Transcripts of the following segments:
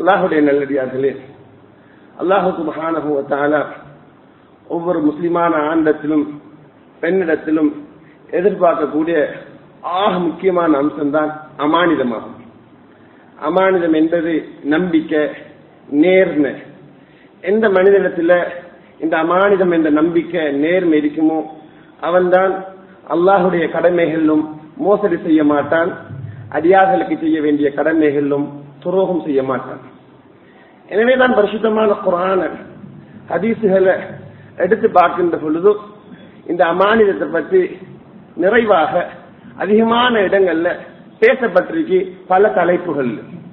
அல்லாஹுடைய நல்லடியார்களே அல்லாஹு சுபஹானஹு வ தஆலா ஒவ்வொரு முஸ்லிமான ஆண்டத்திலும் பெண்ணிடத்திலும் எதிர்பார்க்கக்கூடிய ஆக முக்கியமான அம்சம்தான் அமானிதமாகும் அமானிதம் என்பது நம்பிக்கை நேர்மை எந்த மனிதனிடத்துல இந்த அமானிதம் என்ற நம்பிக்கை நேர்மை இருக்குமோ அவன்தான் அல்லாஹுடைய கடமைகளிலும் மோசடி செய்ய மாட்டான் அடியார்களுக்கு செய்ய வேண்டிய கடமைகளிலும் துரோகம் செய்ய மாட்டான் எனவேதான் பரிசுத்தமான குரான ஹதீசுகளை எடுத்து பார்க்கின்ற பொழுது இந்த அமானிதத்தை பற்றி நிறைவாக அதிகமான இடங்கள்ல பேசப்பட்டிருக்கு பல தலைப்புகள்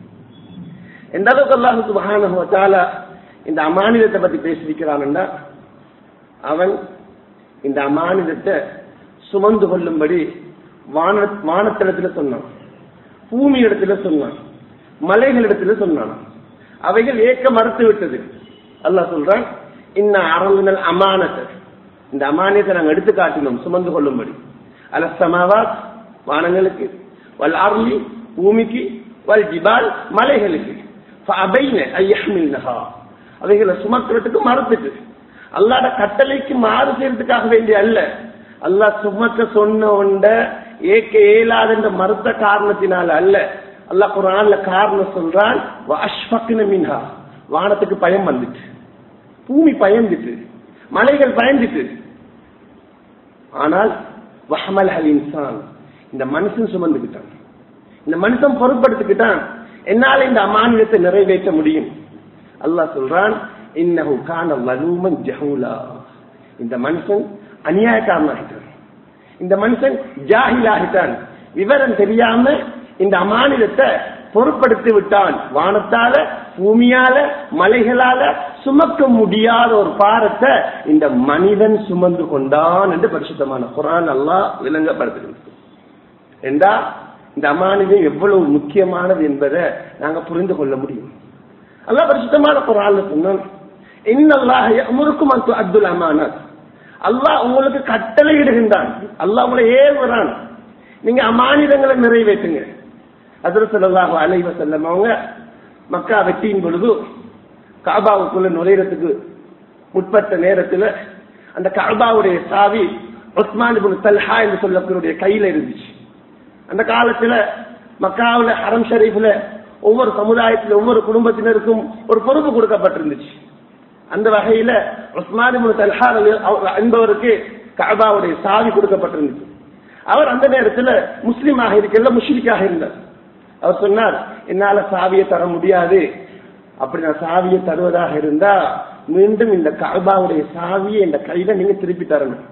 எந்த அளவுக்கு அல்லாஹு சுபஹானஹு வ தஆலா இந்த அமானிதத்தை பத்தி பேசியிருக்கிறான்டா அவன் இந்த அமானிதத்தை சுமந்து கொள்ளும்படி வான வானத்திடத்துல சொன்னான் பூமி இடத்துல சொன்னான் மலைகள் இடத்துல சொன்னான் அவைகள் ஏக்க மறுத்து விட்டது அல்லாஹ் சொல்றான் இன்ன அரங்குனல் அமானத்தை இந்த அமானியத்தை நாங்கள் எடுத்து காட்டினோம் சுமந்து கொள்ளும்படி அல சமாவாத் வானங்களுக்கு வல் அருளி பூமிக்கு வல் ஜிபால் மலைகளுக்கு ஃபஅபைன ஐயஹ்மில்னஹா அவைகளை சுமக்கிறதுக்கு மறுத்துட்டு அல்லாட கட்டளைக்கு மாறு செய்யறதுக்காக வேண்டிய அல்ல அல்லாஹ் சுமக்க சொன்ன ஒண்ட ஏக்க இயலாத என்ற மறுத்த காரணத்தினால அல்ல அல்லாஹ் குரான்ல காரணம் சொல்றான் அஷ்பக்ன மின்ஹா வானத்துக்கு பயம் வந்துட்டு பூமி பயந்துட்டு மலைகள் பயந்துட்டு ஆனால் வஹமல் ஹல் இன்சான் இந்த மனுஷன் சுமந்துக்கிட்டான் இந்த மனுஷன் பொருட்படுத்திக்கிட்டான் என்னால இந்த அமானியத்தை நிறைவேற்ற முடியும் அல்லாஹ் சொல்றான் இன்னஹு கான வலூமன் ஜஹூலா இந்த மனுஷன் அநியாயக்காரனாகிட்டான் இந்த மனுஷன் ஜாஹிலாகிட்டான் விவரம் தெரியாம இந்த அமானிதத்தை பொருட்படுத்தி விட்டான் வானத்தால பூமியால மலைகளால சுமக்க முடியாத ஒரு பாரத்தை இந்த மனிதன் சுமந்து கொண்டான் என்று பரிசுத்தமான குரான் அல்லாஹ் விளங்கப்படுத்துகிறது என்றா இந்த அமானிதம் எவ்வளவு முக்கியமானது என்பதை நாங்க புரிந்து கொள்ள முடியும் அல்லாஹ் பரிசுத்தமான குரான் சொன்னான் இன்னல்லாஹ் யஅமுருக்கும் அன் துஅத்துல் அமானத் அல்லாஹ் உங்களுக்கு கட்டளை இடுகின்றான் அல்லாஹ் உங்களை ஏவுறான் நீங்க அமானிதங்களை நிறைவேற்றுங்க ஹசரத் ஸல்லல்லாஹு அலைஹி வஸல்லம் அவங்க மக்கா வெட்டியின் பொழுது காபாவுக்குள்ள நுழையறதுக்கு முற்பட்ட நேரத்துல அந்த காபாவுடைய சாவி உஸ்மான் இப்னு தல்ஹா என்று சொல்லக்கூடிய கையில இருந்துச்சு அந்த காலத்துல மக்காவுல ஹரம் ஷரீஃப்ல ஒவ்வொரு சமுதாயத்துல ஒவ்வொரு குடும்பத்தினருக்கும் ஒரு பொறுப்பு கொடுக்கப்பட்டிருந்துச்சு அந்த வகையில உஸ்மான் இப்னு தல்ஹா என்பவருக்கு காபாவுடைய சாவி கொடுக்கப்பட்டிருந்துச்சு அவர் அந்த நேரத்துல முஸ்லீமாக இருக்கல முஷ்ரிக்காக இருந்தார் அவர் சொன்னார் என்னால சாவியை தர முடியாது அப்படி நான் சாவியை தருவதாக இருந்தா மீண்டும் இந்த கபாவுடைய சாவியை இந்த கையில நீங்க திருப்பி தரணும்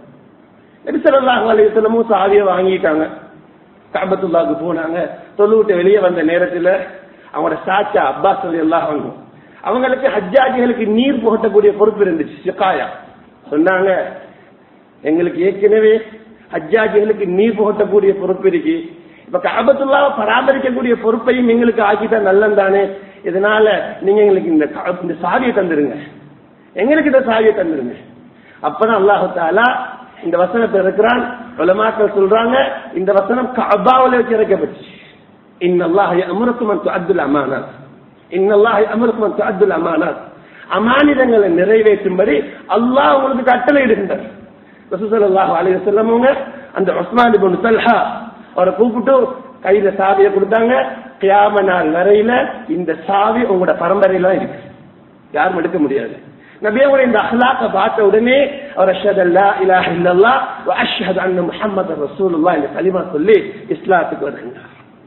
நெரிசலாக அலையத்தனமும் சாவியை வாங்கிட்டாங்க காபத்துல்லாவுக்கு போனாங்க தொழுவிட்டு வெளியே வந்த நேரத்துல அவங்களோட சாச்சா அப்பாஸ் எல்லாம் வாங்கும் அவங்களுக்கு ஹஜ்ஜாஜிகளுக்கு நீர் புகட்டக்கூடிய பொறுப்பு இருந்துச்சு சிக்காயா சொன்னாங்க எங்களுக்கு ஏற்கனவே ஹஜ்ஜாஜிகளுக்கு நீர் புகட்டக்கூடிய பொறுப்பு இருக்கு இப்ப காபத்துல்லாவை பராமரிக்கக்கூடிய பொறுப்பையும் எங்களுக்கு ஆக்கிட்டா நல்லந்தானே இதனால நீங்க எங்களுக்கு இந்த இந்த சாவியை தந்துருங்க எங்களுக்கு இந்த சாவியை தந்துருங்க அப்பதான் அல்லாஹு தாலா இந்த வசனத்தை இருக்கிறான் உலமாக்கள் சொல்றாங்க இந்த வசனம் கபாவில வச்சு இறக்கப்பட்டுச்சு இன்னல்லாஹ் அமருக்கும் அப்துல் அமானாத் இன்னல்லாஹ் அமருக்கும் அப்துல் அமானாத் அமானிதங்களை நிறைவேற்றும்படி அல்லாஹ் உங்களுக்கு கட்டளை இடுகின்றார் ரசூசல்லாஹு அலைஹி வஸல்லம் அந்த உஸ்மான் இப்னு தல்ஹா அவரை கூப்பிட்டு கையில சாவியை கொடுத்தாங்க கியாம நாள் வரையில இந்த சாவி உங்களோட பரம்பரையில இருக்கு யாரும் எடுக்க முடியாது நபியோட இந்த அஹ்லாக்க பார்த்த உடனே அவர் அஷ்ஹது அல்லா இலாஹ இல்லல்லாஹ் வ அஷ்ஹது அன்ன முஹம்மது ரசூலுல்லாஹ் இந்த கலிமா சொல்லி இஸ்லாத்துக்கு வருகிறார்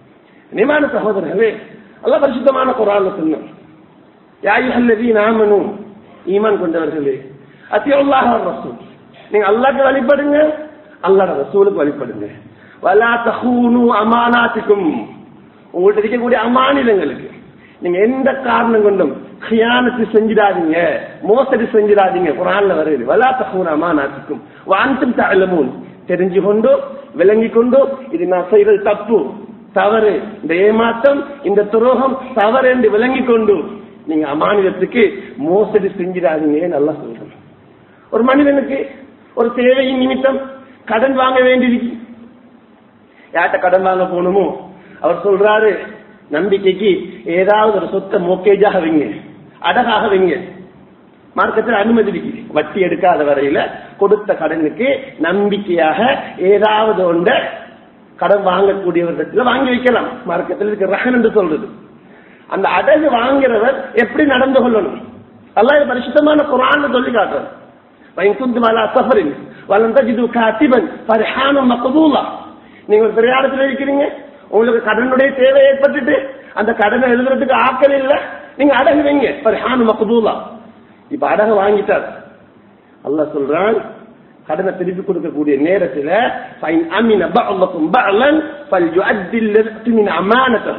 நிமான சகோதரர்களே அல்லாஹ் பரிசுத்தமான குர்ஆன்ல சொன்னார் யா அய்யுஹல்லதீன ஆமனூ ஈமான் கொண்டவர்களே அத்தியுல்லாஹ் வ ரசூல் நீங்க அல்லாஹ்க்கு வழிபடுங்க அல்லாஹ்வோட ரசூலுக்கு வழிபடுங்க வலா தஹூனு அமானாத்துக்கும் உங்கள்ட்ட இருக்கக்கூடிய அமானிதங்களுக்கு நீங்க எந்த காரணம் கொண்டும் கியானத்து செஞ்சிடாதீங்க மோசடி செஞ்சிடாதீங்க குரான்ல வருது வலா தஹூன் அமானாத்துக்கும் வான்சும் தஅலமூன் தெரிஞ்சு கொண்டு விளங்கி கொண்டு இது நான் செய்யறது தப்பு தவறு இந்த ஏமாற்றம் இந்த துரோகம் தவறு என்று விளங்கி கொண்டு நீங்க அமானிதத்துக்கு மோசடி செஞ்சிடாதீங்க நல்லா சொல்றேன் ஒரு மனிதனுக்கு ஒரு தேவையின் நிமித்தம் கடன் வாங்க வேண்டியிருக்கு யார்கிட்ட கடன் வாங்க போகணுமோ அவர் சொல்றாரு நம்பிக்கைக்கு ஏதாவது ஒரு சொத்தை மோக்கேஜாக வைங்க அடகாக வைங்க மார்க்கத்தில் அனுமதி இருக்குது வட்டி எடுக்காத வரையில கொடுத்த கடனுக்கு நம்பிக்கையாக ஏதாவது ஒன்றை கடன் வாங்கக்கூடியவர்களிடத்துல வாங்கி வைக்கலாம் மார்க்கத்தில் இருக்க ரகன் என்று சொல்றது அந்த அடகு வாங்குறவர் எப்படி நடந்து கொள்ளணும் அல்லாஹ் இது பரிசுத்தமான குரான் சொல்லி காட்டுறது வைகுந்து மலா சஃபரின் வளர்ந்த இது காத்திபன் பரிஹானம் மகதூலா நீங்க ஒரு பிரயாணத்தில் இருக்கிறீங்க உங்களுக்கு கடனுடைய தேவை ஏற்பட்டுட்டு அந்த கடனை எழுதுறதுக்கு ஆக்கள் இல்ல நீங்க அடகு வைங்க பரிஹானம் மகதூலா இப்ப அடகு வாங்கிட்டார் அல்லாஹ் சொல்றான் கடனை திருப்பி கொடுக்கக்கூடிய நேரத்துல فَإِنْ أَمِنَ بَعْضُكُمْ بَعْضًا فَلْيُؤَدِّ الَّذِي اؤْتُمِنَ أَمَانَتَهُ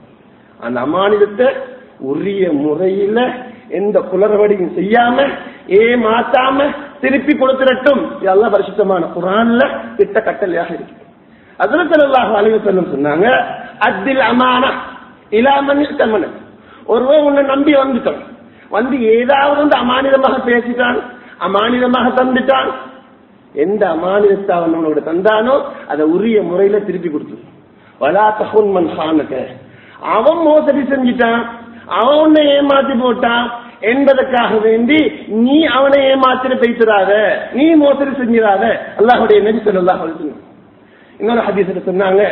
அந்த அமானிதத்தை உரிய முறையில எந்த குளறுபடியும் செய்யாம ஏமாத்தாம திருப்பி கொடுத்துடட்டும் இதெல்லாம் பரிசுத்தமான குரான்ல திட்ட கட்டளையாக இருக்கு அதிரத்தல்லாஹு அலைவசல்லம் சொன்னாங்க அத்தில் அமான இலாமன் தமன ஒருவன் உன்னை நம்பி வந்துட்டான் வந்து ஏதாவது வந்து அமானிதமாக பேசிட்டான் அமானிதமாக தந்துட்டான் எந்த அமானிதத்தை அவன் உன்னோட தந்தானோ அதை உரிய முறையில திருப்பி கொடுத்து வலா தகுன் மன் ஹானக அவன் மோசடி செஞ்சிட்டான் அவன் உன்னை ஏமாத்தி போட்டான் என்பதற்காக வேண்டி நீ அவனை ஏமாத்திர பேசுறாத நீ மோசடி செஞ்சிடாத அல்லாஹுடைய நபி ஸல்லல்லாஹு அலைஹி வஸல்லம் இன்னொரு ஹதீஸ்ல சொன்னாங்க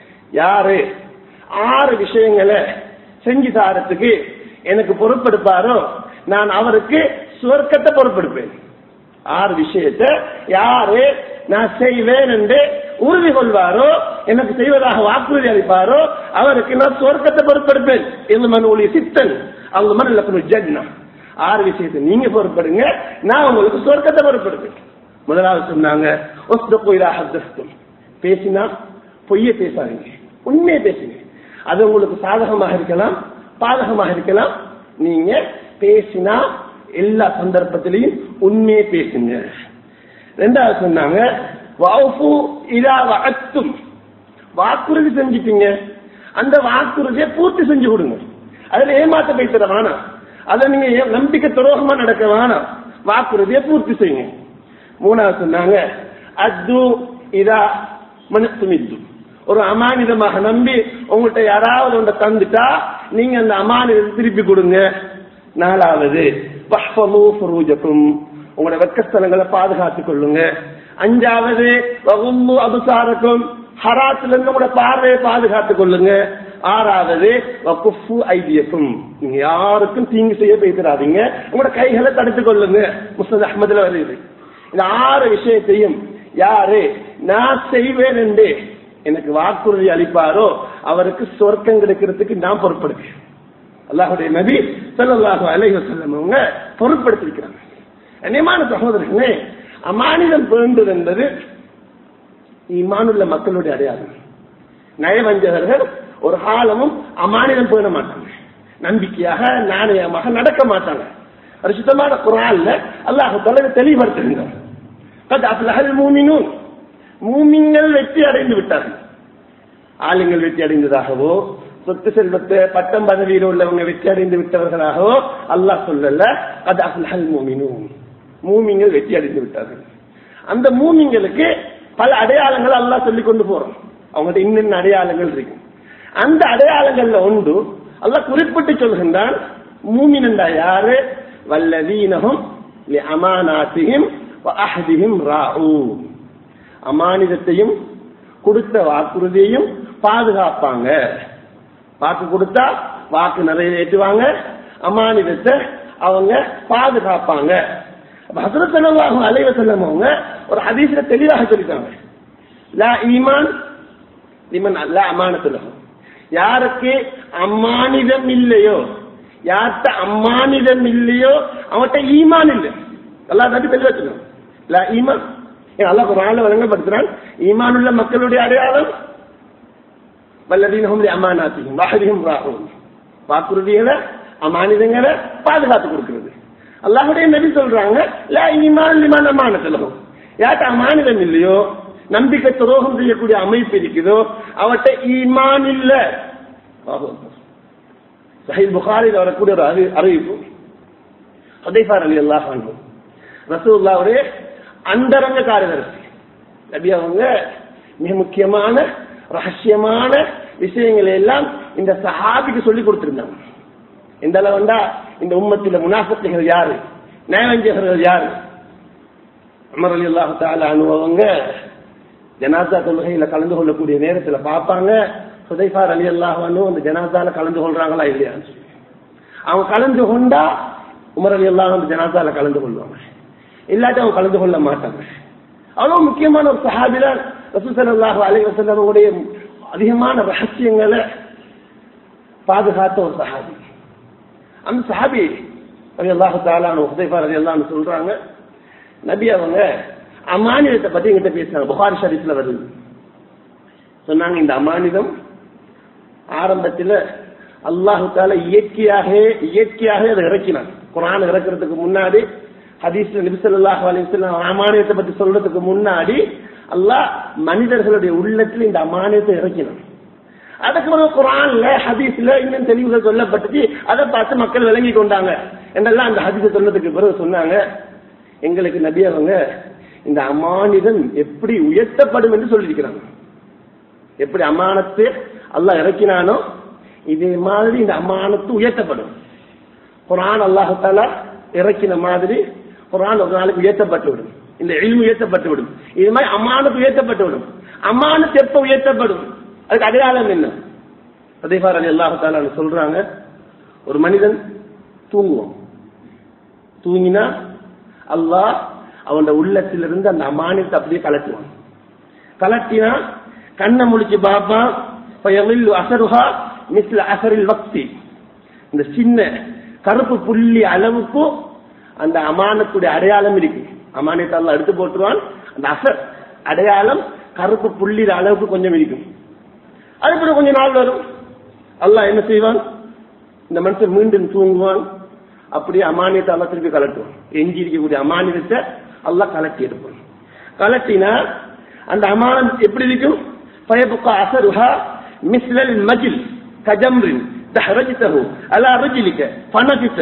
யாரு ஆறு விஷயங்களை செஞ்சு தாரத்துக்கு எனக்கு பொறுப்பெடுப்பாரோ நான் அவருக்கு சுவர்க்கத்தை பொறுப்பெடுப்பேன் ஆறு விஷயத்தை யாரு நான் செய்வேன் என்று உறுதி கொள்வாரோ எனக்கு செய்வதாக வாக்குறுதி அளிப்பாரோ அவருக்கு நான் சுவர்க்கத்தை பொறுப்பெடுப்பேன் இந்த மனு ஒளி சித்தன் அவங்க மன ஜட்னா ஆறு விஷயத்தை நீங்க பொறுப்படுங்க நான் உங்களுக்கு சுவர்க்கத்தை பொறுப்பெடுப்பேன் முதலாவது சொன்னாங்க ஒஸ்தகு இலா ஹத்தஸ்தும். பேசினா பொய்ய பேசாதீங்க உண்மையை பேசுங்க அது உங்களுக்கு சாதகமாக இருக்கலாம் பாதகமாக இருக்கலாம் நீங்க பேசினா எல்லா சந்தர்ப்பத்திலையும் உண்மையை பேசுங்க ரெண்டாவது சொன்னாங்க வஅஃபு இதா வஅத்தும். வாக்குறுதி செஞ்சிட்டீங்க அந்த வாக்குறுதியை பூர்த்தி செஞ்சு கொடுங்க அதுல ஏமாத்த பேசுற வேணாம் அதை நீங்க ஏ- நம்பிக்கை துரோகமா நடக்க வேணாம் வாக்குறுதியை பூர்த்தி செய்யுங்க மூணாவது சொன்னாங்க அத்து இதா மனசுமித்து ஒரு அமானிதமாக நம்பி உங்கள்கிட்ட யாராவது ஒன்றை தந்துட்டா நீங்க அந்த அமானிதத்தை திருப்பி கொடுங்க நாலாவது வஹ்ஃபது ஃபுரூஜக்கும் உங்களோட வெக்கஸ்தலங்களை பாதுகாத்துக் கொள்ளுங்க அஞ்சாவது வகும்மு அபுசாரக்கும் ஹராத்துல இருந்து உங்களோட பார்வையை பாதுகாத்துக் கொள்ளுங்க ஆறாவது வகுஃபு ஐதியக்கும் நீங்க யாருக்கும் தீங்கு செய்ய பேசுறாதீங்க உங்களோட கைகளை தடுத்துக் கொள்ளுங்க முஸ்தத் அஹ்மதுல வருது இந்த ஆறு விஷயத்தையும் யாரு நான் செய்வேன் என்று எனக்கு வாக்குறுதி அளிப்பாரோ அவருக்கு சொர்க்கம் கிடைக்கிறதுக்கு நான் பொறுப்படுவேன் அல்லாஹுடைய நபி ஸல்லல்லாஹு அலைஹி வஸல்லம் அவங்க பொருட்படுத்திருக்கிறாங்க கண்ணியமான சகோதரர்களே அமானிதம் பேண்டது என்பது ஈமானுள்ள மக்களுடைய அடையாளம் நயவஞ்சகர்கள் ஒரு காலமும் அமானிதம் பேண மாட்டாங்க நம்பிக்கையாக நாணயமாக நடக்க மாட்டாங்க பரிசுத்தமான குரான்ல அல்லாஹ் தொலைவை தெளிவுபடுத்துகின்றார் قد أفلح المؤمنون மூமின்கள் வெற்றி அடைந்து விட்டார்கள் ஆளுங்கள் வெற்றி அடைந்ததாகவோ சொத்து செல்வத்தை பட்டம் பதவியில் உள்ளவங்க வெற்றி அடைந்து விட்டவர்களாகவோ அல்லாஹ் சொல்லல அது அஃப்லஹல் மூமினூன் மூமின்கள் வெற்றி அடைந்து விட்டார்கள் அந்த மூமின்களுக்கு பல அடையாளங்கள் அல்லாஹ் சொல்லி கொண்டு போறோம் அவங்கள்ட்ட இன்னென்ன அடையாளங்கள் இருக்கு அந்த அடையாளங்கள்ல ஒன்று அல்லாஹ் குறிப்பிட்டு சொல்கின்றான் மூமின் என்றா யாரு வல்லதீனஹும் அமானாத்தியும் அஹதியும் ராഊன் அமானிதத்தையும் கொடுத்த வாக்குறுதியையும் பாதுகாப்பாங்க வாக்கு கொடுத்தா வாக்கு நிறைவேற்றுவாங்க அமானிதத்தை அவங்க பாதுகாப்பாங்க அப்ப ஹசரத் ஸல்லல்லாஹு அலைஹி வஸல்லம் அவங்க ஒரு ஹதீஸ்ல தெளிவாக சொல்லிட்டாங்க லா ஈமான் லிமன் லா அமானத்து லஹு யாருக்கு அம்மானிதம் இல்லையோ யார்கிட்ட அம்மானிதம் இல்லையோ அவன்கிட்ட ஈமான் இல்லை அல்லாஹ் நபி தெளிவா சொல்லுவாங்க லா ஈமான் ஏன் அல்லாஹ் குர்ஆன்ல வழங்கப்படுத்துறான் ஈமான் உள்ள மக்களுடைய அடையாளம் வல்லதீனஹும் லி அமானாத்திஹிம் வஹதிஹும் ராஹூன் வாக்குறுதிகளை அமானிதங்களை பாதுகாத்து கொடுக்கிறது அல்லாஹ்வுடைய நபி சொல்றாங்க லா ஈமான் லிமன் அமானத்துலஹும் யார்கிட்ட அமானிதம் இல்லையோ நம்பிக்கை துரோகம் செய்யக்கூடிய அமைப்பு இருக்குதோ அவட்ட ஈமான் இல்ல சஹீல் புகாரில் வரக்கூடிய ஒரு அறி- அறிவிப்பு ஹதைஃபார் அலி அல்லாஹ் ரசூல்லாவுடைய அந்தரங்க காரியதர்சி நபி அவங்க மிக முக்கியமான ரகசியமான விஷயங்களை எல்லாம் இந்த சஹாபிக்கு சொல்லி கொடுத்திருந்தாங்க இந்த அளவுண்டா இந்த உம்மத்தில முனாஃபிக்குகள் யாரு நயவஞ்சகர்கள் யாரு அமர் அலி அல்லாஹு தாலா அனுபவங்க ஜனாசா தொழுகையில கலந்து கொள்ளக்கூடிய நேரத்துல பார்ப்பாங்க சுதைஃபார் அலி அல்லாஹ் அந்த ஜனாசால கலந்து கொள்றாங்களா இல்லையான்னு சொல்லி அவங்க கலந்து கொண்டா உமர் அலி அல்லாஹ் அந்த ஜனாசால கலந்து கொள்வாங்க இல்லாட்டி அவங்க கலந்து கொள்ள மாட்டாங்க அவ்வளவு முக்கியமான ஒரு சஹாபில ரசூசல்லாஹு அலி வசல்லமுடைய அதிகமான ரகசியங்களை பாதுகாத்த ஒரு சஹாபி அந்த சஹாபி அலி அல்லாஹு தாலான உதைஃபார் அலி அல்லான்னு சொல்றாங்க நபி அவங்க அமானிதத்தை பத்தி எங்கிட்ட பேசுறாங்க புகாரி ஷரீஃப்ல வருது சொன்னாங்க இந்த அமானிதம் ஆரம்பத்துல அல்லாஹு தால இயற்கையாக இயற்கையாக அதை இறக்கினான் குரான் இறக்குறதுக்கு முன்னாடி ஹதீஸ்ல நபிசல்லாஹு அலிஸ்லாம் அமானியத்தை பத்தி சொல்றதுக்கு முன்னாடி அல்லாஹ் மனிதர்களுடைய உள்ளத்தில் இந்த அமானியத்தை இறக்கினான் அதுக்கு பிறகு குரான்ல ஹதீஸ்ல இன்னும் தெளிவுகள் சொல்லப்பட்டுச்சு அதை பார்த்து மக்கள் விளங்கி கொண்டாங்க என்றெல்லாம் அந்த ஹதீஸை சொன்னதுக்கு பிறகு சொன்னாங்க எங்களுக்கு நபி அவங்க இந்த அமானிதம் எப்படி உயர்த்தப்படும் என்று சொல்லியிருக்கிறாங்க எப்படி அமானத்து அல்லாஹ் இறக்கினானோ இதே மாதிரி இந்த அமானத்து உயர்த்தப்படும் குரான் அல்லாஹால இறக்கின மாதிரி குரான் ஒரு நாளைக்கு உயர்த்தப்பட்டு விடும் இந்த எளிமை உயர்த்தப்பட்டு விடும் இது மாதிரி அமானத்து உயர்த்தப்பட்டு விடும் அமானத்து எப்ப உயர்த்தப்படும் அதுக்கு அடையாளம் என்ன அதேபார் அலி அல்லாஹால சொல்றாங்க ஒரு மனிதன் தூங்குவான் தூங்கினா அல்லாஹ் அவன் உள்ளத்திலிருந்து அந்த அமானியத்தை அப்படியே கலட்டுவான் கலட்டினா கண்ணை முழிச்சு பாப்பான் அசருஹா மிஸ்ல அசரில் வக்தி இந்த சின்ன கருப்பு புள்ளி அளவுக்கு அந்த அமானத்துடைய அடையாளம் இருக்கு அமானியத்தை எல்லாம் எடுத்து போட்டுருவான் அந்த அசர் அடையாளம் கருப்பு புள்ளி அளவுக்கு கொஞ்சம் இருக்கும் அதுக்கப்புறம் கொஞ்ச நாள் வரும் அல்லாஹ் என்ன செய்வான் இந்த மனுஷன் மீண்டும் தூங்குவான் அப்படியே அமானியத்தை அல்லா திருப்பி கலட்டுவான் எஞ்சி இருக்கக்கூடிய அமானியத்தை அல்லாஹ் கலட்டி எடுப்பான் கலட்டினா அந்த அமானம் எப்படி இருக்கும் பயபுக்கா அசருஹா மிஸ்லல் மஜில் கஜம்ரின் தஹரஜித்தஹு அலா ரஜிலிக்க ஃபனஜித்த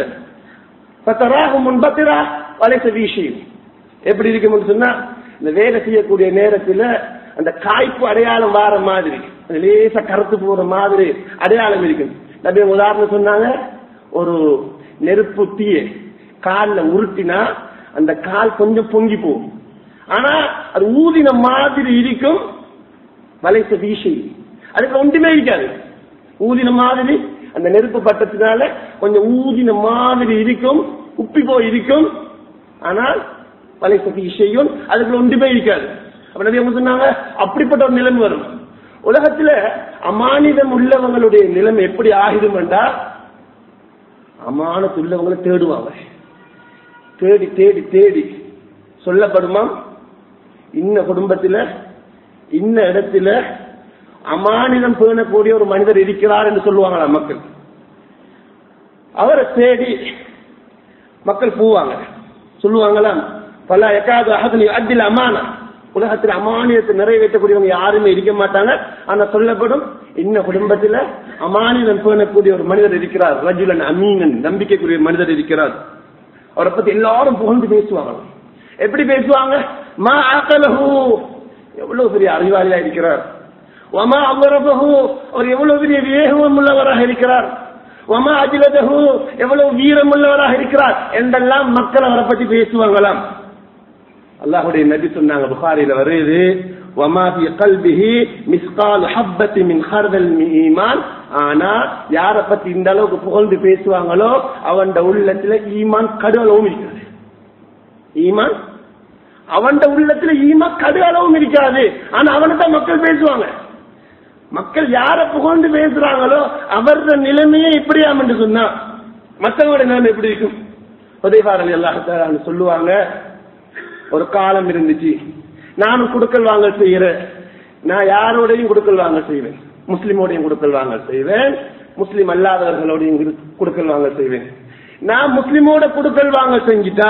ஃபதராஹு முன்பத்திரா வலைச வீஷி எப்படி இருக்கும்னு சொன்னா இந்த வேலை செய்யக்கூடிய நேரத்துல அந்த காய்ப்பு அடையாளம் வார மாதிரி லேசா கருத்து போற மாதிரி அடையாளம் இருக்கும் நபி உதாரணம் சொன்னாங்க ஒரு நெருப்பு தீய கால்ல உருட்டினா அந்த கால் கொஞ்சம் பொங்கி போகும் ஆனா அது ஊதின மாதிரி இருக்கும் வலைச வீசி அதுக்கு ஒன்றுமே இருக்காது ஊதின மாதிரி அந்த நெருப்பு பட்டத்தினால கொஞ்சம் ஊதின மாதிரி இருக்கும் உப்பி போய் இருக்கும் ஆனால் வலைச வீசையும் அதுக்கு ஒன்றுமே இருக்காது அப்ப நபி அவங்க சொன்னாங்க அப்படிப்பட்ட ஒரு நிலைமை வரும் உலகத்துல அமானிதம் உள்ளவங்களுடைய நிலைமை எப்படி ஆகிடும் என்றா அமானத்து உள்ளவங்களை தேடுவாங்க தேடி தேடி தேடி சொல்லப்படுமா இன்ன குடும்பத்துல இன்ன இடத்துல அமானிதம் பேணக்கூடிய ஒரு மனிதர் இருக்கிறார் என்று சொல்லுவாங்களா மக்கள் அவரை தேடி மக்கள் போவாங்க சொல்லுவாங்களா பல எக்காவது அகதனி அத்தில் அமானா உலகத்தில் அமானியத்தை நிறைவேற்றக்கூடியவங்க யாருமே இருக்க மாட்டாங்க ஆனா சொல்லப்படும் இன்ன குடும்பத்துல அமானிதம் பேணக்கூடிய ஒரு மனிதர் இருக்கிறார் ரஜுலன் அமீனன் நம்பிக்கைக்குரிய மனிதர் இருக்கிறார் அவரை பத்தி எல்லாரும் புகழ்ந்து பேசுவாங்க எப்படி பேசுவாங்க மா ஆக்கலஹு எவ்வளவு பெரிய அறிவாளியா இருக்கிறார் ஒமா அமரபஹு அவர் எவ்வளவு பெரிய வேகம் உள்ளவராக இருக்கிறார் ஒமா அஜிலதஹு எவ்வளவு வீரம் உள்ளவராக இருக்கிறார் என்றெல்லாம் மக்கள் அவரை பத்தி பேசுவாங்களாம் அல்லாஹுடைய நபி சொன்னாங்க புகாரில வருது وما في قلبه مثقال حبة من خردل من ஈமான் ஆனா யார பத்தி இந்த அளவுக்கு புகழ்ந்து பேசுவாங்களோ அவன் உள்ளத்துல ஈமான் கடுகளவும் இருக்கிறது ஈமான் அவன் உள்ளத்துல ஈமான் கடுகளவும் இருக்காது ஆனா அவனை தான் மக்கள் பேசுவாங்க மக்கள் யார புகழ்ந்து பேசுறாங்களோ அவரது நிலைமையே இப்படியாம் என்று சொன்னா மற்றவங்களுடைய நிலைமை எப்படி இருக்கும் உதயபாரல் எல்லாத்தாரு சொல்லுவாங்க ஒரு காலம் இருந்துச்சு நானும் குடுக்கல் வாங்கல் செய்யறேன் நான் யாரோடையும் குடுக்கல் வாங்கல் செய்வேன் முஸ்லிமோடையும் குடுக்கல் வாங்கல் செய்வேன் முஸ்லிம் அல்லாதவர்களோடையும் குடுக்கல் வாங்கல் செய்வேன் நான் முஸ்லிமோட குடுக்கல் வாங்கல் செஞ்சுட்டா